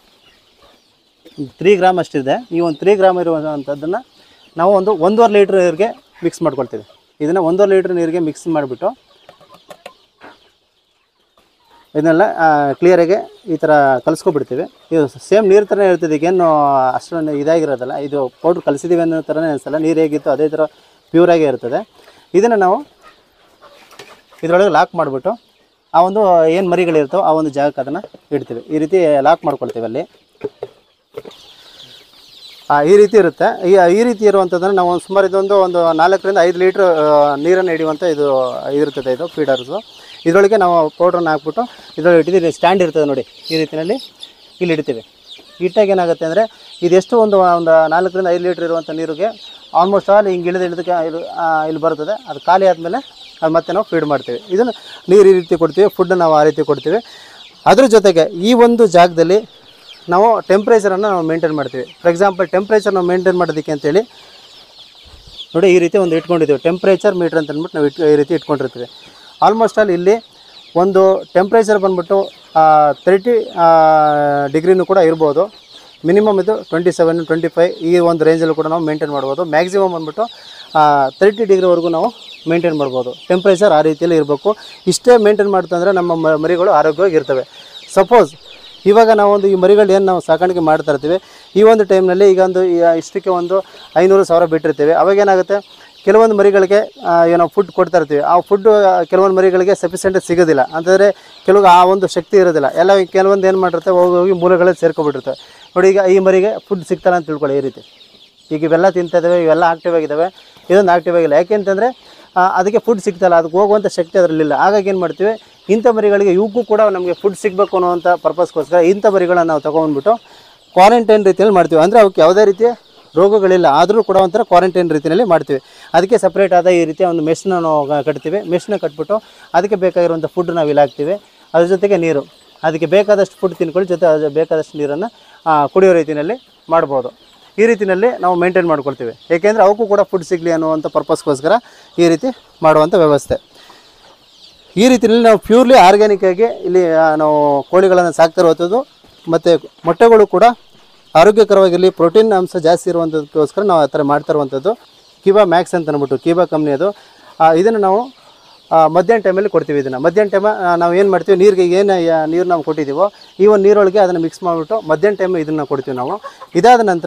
ತ್ರೀ ಗ್ರಾಮ್ ಅಷ್ಟಿದೆ ಈ ಒಂದು ತ್ರೀ ಗ್ರಾಮ್ ಇರುವಂಥದ್ದನ್ನು ನಾವು ಒಂದು ಒಂದೂವರೆ ಲೀಟ್ರ್ ನೀರಿಗೆ ಮಿಕ್ಸ್ ಮಾಡ್ಕೊಳ್ತೀವಿ ಇದನ್ನು ಒಂದೂವರೆ ಲೀಟ್ರ್ ನೀರಿಗೆ ಮಿಕ್ಸ್ ಮಾಡಿಬಿಟ್ಟು ಇದನ್ನೆಲ್ಲ ಕ್ಲಿಯರಾಗಿ ಈ ಥರ ಕಲಿಸ್ಕೊಬಿಡ್ತೀವಿ ಇದು ಸೇಮ್ ನೀರು ಥರನೇ ಇರ್ತದೆ ಈಗೇನು ಅಷ್ಟೊಂದು ಇದಾಗಿರೋದಲ್ಲ ಇದು ಪೌಡ್ರ್ ಕಲಿಸಿದ್ದೀವಿ ಅನ್ನೋ ಥರನೇ ಅನಿಸಲ್ಲ ನೀರು ಹೇಗಿತ್ತು ಅದೇ ಥರ ಪ್ಯೂರಾಗೇ ಇರ್ತದೆ ಇದನ್ನು ನಾವು ಇದರೊಳಗೆ ಲಾಕ್ ಮಾಡಿಬಿಟ್ಟು ಆ ಒಂದು ಏನು ಮರಿಗಳಿರ್ತಾವೆ ಆ ಒಂದು ಜಾಗಕ್ಕೆ ಅದನ್ನು ಇಡ್ತೀವಿ ಈ ರೀತಿ ಲಾಕ್ ಮಾಡ್ಕೊಳ್ತೀವಿ ಅಲ್ಲಿ ಆ, ಈ ರೀತಿ ಇರುತ್ತೆ ಈ ಈ ರೀತಿ ಇರುವಂಥದ್ದನ್ನು ನಾವು ಒಂದು ಸುಮಾರು ಇದೊಂದು ಒಂದು ನಾಲ್ಕರಿಂದ ಐದು ಲೀಟ್ರ್ ನೀರನ್ನು ಹಿಡಿಯುವಂಥ ಇದು ಇರ್ತದೆ ಇದು ಫೀಡರ್ಸು ಇದರೊಳಗೆ ನಾವು ಪೌಡ್ರನ್ನ ಹಾಕ್ಬಿಟ್ಟು ಇದರೊಳಗೆ ಇಟ್ಟಿದ್ದೀವಿ ಸ್ಟ್ಯಾಂಡ್ ಇರ್ತದೆ ನೋಡಿ ಈ ರೀತಿಯಲ್ಲಿ ಇಲ್ಲಿ ಇಡ್ತೀವಿ ಇಟ್ಟಾಗ ಏನಾಗುತ್ತೆ ಅಂದರೆ ಇದೆಷ್ಟು ಒಂದು ಒಂದು ನಾಲ್ಕರಿಂದ ಐದು ಲೀಟ್ರ್ ಇರುವಂಥ ನೀರಿಗೆ ಆಲ್ಮೋಸ್ಟ್ ಆಲ್ ಹಿಂಗೆ ಇಳಿದು ಇಳಿದಕ್ಕೆ ಇದು ಆ, ಇಲ್ಲಿ ಬರ್ತದೆ ಅದು ಖಾಲಿ ಆದಮೇಲೆ ಅದು ಮತ್ತೆ ನಾವು ಫೀಡ್ ಮಾಡ್ತೀವಿ ಇದನ್ನು ನೀರು ಈ ರೀತಿ ಕೊಡ್ತೀವಿ ಫುಡ್ ನಾವು ಆ ರೀತಿ ಕೊಡ್ತೀವಿ ಅದ್ರ ಜೊತೆಗೆ ಈ ಒಂದು ಜಾಗದಲ್ಲಿ ನಾವು ಟೆಂಪ್ರೇಚರನ್ನು ನಾವು ಮೇಂಟೈನ್ ಮಾಡ್ತೀವಿ ಫಾರ್ ಎಕ್ಸಾಂಪಲ್ ಟೆಂಪ್ರೇಚರ್ ನಾವು ಮೇಂಟೈನ್ ಮಾಡೋದಕ್ಕೆ ಅಂತೇಳಿ ನೋಡಿ ಈ ರೀತಿ ಒಂದು ಇಟ್ಕೊಂಡಿದ್ದೀವಿ ಟೆಂಪ್ರೇಚರ್ ಮೀಟ್ರ್ ಅಂತ ಅಂದ್ಬಿಟ್ಟು ನಾವು ಇಟ್ ಈ ರೀತಿ ಇಟ್ಕೊಂಡಿರ್ತೀವಿ ಆಲ್ಮೋಸ್ಟ್ ಆಲ್ ಇಲ್ಲಿ ಒಂದು ಟೆಂಪ್ರೇಚರ್ ಬಂದ್ಬಿಟ್ಟು ತರ್ಟಿ ಡಿಗ್ರಿನೂ ಕೂಡ ಇರ್ಬೋದು ಮಿನಿಮಮ್ ಇದು ಟ್ವೆಂಟಿ ಸೆವೆನ್ ಟ್ವೆಂಟಿ ಫೈವ್ ಈ ಒಂದು ರೇಂಜಲ್ಲೂ ಕೂಡ ನಾವು ಮೇಂಟೈನ್ ಮಾಡ್ಬೋದು ಮ್ಯಾಕ್ಸಿಮಮ್ ಬಂದ್ಬಿಟ್ಟು ತರ್ಟಿ ಡಿಗ್ರಿವರೆಗೂ ನಾವು ಮೇಂಟೈನ್ ಮಾಡ್ಬೋದು ಟೆಂಪ್ರೇಚರ್ ಆ ರೀತಿಯಲ್ಲಿ ಇರಬೇಕು ಇಷ್ಟೇ ಮೇಂಟೈನ್ ಮಾಡ್ತಂದ್ರೆ ನಮ್ಮ ಮ- ಮರಿಗಳು ಆರೋಗ್ಯವಾಗಿ ಇರ್ತವೆ ಸಪೋಸ್ ಇವಾಗ ನಾವೊಂದು ಈ ಮರಿಗಳು ಏನು ನಾವು ಸಾಕಾಣಿಕೆ ಮಾಡ್ತಾ ಇರ್ತೀವಿ ಈ ಒಂದು ಟೈಮ್ನಲ್ಲಿ ಈಗ ಒಂದು ಈ ಇಷ್ಟಕ್ಕೆ ಒಂದು ಐನೂರು ಸಾವಿರ ಬಿಟ್ಟಿರ್ತೀವಿ ಅವಾಗ ಏನಾಗುತ್ತೆ ಕೆಲವೊಂದು ಮರಿಗಳಿಗೆ ಆ, ಏನೋ ಫುಡ್ ಕೊಡ್ತಾ ಇರ್ತೀವಿ ಆ ಫುಡ್ ಕೆಲವೊಂದು ಮರಿಗಳಿಗೆ ಸಫಿಷಿಯೆಂಟ್ ಸಿಗೋದಿಲ್ಲ ಅಂತಂದರೆ ಕೆಲವು ಆ ಒಂದು ಶಕ್ತಿ ಇರೋದಿಲ್ಲ ಎಲ್ಲ ಕೆಲವೊಂದು ಏನು ಮಾಡಿರುತ್ತೆ ಹೋಗಿ ಹೋಗಿ ಮೂಲಗಳಲ್ಲಿ ಸೇರ್ಕೊಬಿಟ್ಟಿರ್ತವೆ ನೋಡಿ ಈಗ ಈ ಮರಿಗೆ ಫುಡ್ ಸಿಗ್ತಾನೆ ಅಂತ ತಿಳ್ಕೊಳ್ಳಿ ಈ ರೀತಿ ಈಗ ಇವೆಲ್ಲ ತಿಂತಾ ಇದ್ದಾವೆ ಇವೆಲ್ಲ ಆಕ್ಟಿವ್ ಆಗಿದ್ದಾವೆ ಇದೊಂದು ಆಕ್ಟಿವ್ ಆಗಿಲ್ಲ ಯಾಕೆಂತಂದರೆ ಅದಕ್ಕೆ ಫುಡ್ ಸಿಗ್ತಲ್ಲ ಅದಕ್ಕೆ ಹೋಗುವಂಥ ಶಕ್ತಿ ಅದರಲ್ಲಿಲ್ಲ ಹಾಗಾಗಿ ಏನು ಮಾಡ್ತೀವಿ ಇಂಥ ಮರಿಗಳಿಗೆ ಇವಕ್ಕೂ ಕೂಡ ನಮಗೆ ಫುಡ್ ಸಿಗಬೇಕು ಅನ್ನುವಂಥ ಪರ್ಪಸ್ಗೋಸ್ಕರ ಇಂಥ ಮರಿಗಳನ್ನ ನಾವು ತೊಗೊಂಡ್ಬಿಟ್ಟು ಕ್ವಾರಂಟೈನ್ ರೀತಿಯಲ್ಲಿ ಮಾಡ್ತೀವಿ ಅಂದರೆ ಅವಕ್ಕೆ ಯಾವುದೇ ರೀತಿಯ ರೋಗಗಳಿಲ್ಲ ಆದರೂ ಕೂಡ ಒಂಥರ ಕ್ವಾರಂಟೈನ್ ರೀತಿಯಲ್ಲಿ ಮಾಡ್ತೀವಿ ಅದಕ್ಕೆ ಸಪ್ರೇಟ್ ಆದ ಈ ರೀತಿಯ ಒಂದು ಮೆಶ್ನ ನಾವು ಕಟ್ತೀವಿ ಮೆಶ್ನ ಕಟ್ಬಿಟ್ಟು ಅದಕ್ಕೆ ಬೇಕಾಗಿರುವಂಥ ಫುಡ್ ನಾವು ಇಲ್ಲಿ ಹಾಕ್ತೀವಿ ಅದ್ರ ಜೊತೆಗೆ ನೀರು ಅದಕ್ಕೆ ಬೇಕಾದಷ್ಟು ಫುಡ್ ತಿನ್ಕೊಳ್ಳಿ ಜೊತೆ ಅದ್ರ ಬೇಕಾದಷ್ಟು ನೀರನ್ನು ಕುಡಿಯೋ ರೀತಿಯಲ್ಲಿ ಮಾಡ್ಬೋದು ಈ ರೀತಿಯಲ್ಲಿ ನಾವು ಮೇಂಟೈನ್ ಮಾಡ್ಕೊಳ್ತೀವಿ ಏಕೆಂದರೆ ಅವಕ್ಕೂ ಕೂಡ ಫುಡ್ ಸಿಗಲಿ ಅನ್ನುವಂಥ ಪರ್ಪಸ್ಗೋಸ್ಕರ ಈ ರೀತಿ ಮಾಡುವಂಥ ವ್ಯವಸ್ಥೆ ಈ ರೀತಿಯಲ್ಲಿ ನಾವು ಪ್ಯೂರ್ಲಿ ಆರ್ಗ್ಯಾನಿಕ್ ಆಗಿ ಇಲ್ಲಿ ಆ, ನಾವು ಕೋಳಿಗಳನ್ನು ಸಾಕ್ತಿರುವಂಥದ್ದು ಮತ್ತು ಮೊಟ್ಟೆಗಳು ಕೂಡ ಆರೋಗ್ಯಕರವಾಗಿರಲಿ ಪ್ರೋಟೀನ್ ಅಂಶ ಜಾಸ್ತಿ ಇರುವಂಥದ್ದಕ್ಕೋಸ್ಕರ ನಾವು ಆ ಥರ ಮಾಡ್ತಾ ಇರುವಂಥದ್ದು ಕೀಬಾ ಮ್ಯಾಕ್ಸ್ ಅಂತ ಅಂದ್ಬಿಟ್ಟು ಕೀಬಾ ಕಂಪ್ನಿ ಅದು ಇದನ್ನು ನಾವು ಆ, ಮಧ್ಯಾಹ್ನ ಟೈಮಲ್ಲಿ ಕೊಡ್ತೀವಿ ಇದನ್ನು ಮಧ್ಯಾಹ್ನ ಟೈಮ ನಾವು ಏನು ಮಾಡ್ತೀವಿ ನೀರಿಗೆ ಏನು ನೀರು ನಾವು ಕೊಟ್ಟಿದ್ದೀವೋ ಈ ಒಂದು ನೀರೊಳಗೆ ಅದನ್ನು ಮಿಕ್ಸ್ ಮಾಡಿಬಿಟ್ಟು ಮಧ್ಯಾಹ್ನ ಟೈಮ್ ಇದನ್ನು ಕೊಡ್ತೀವಿ ನಾವು ಇದಾದ ನಂತರ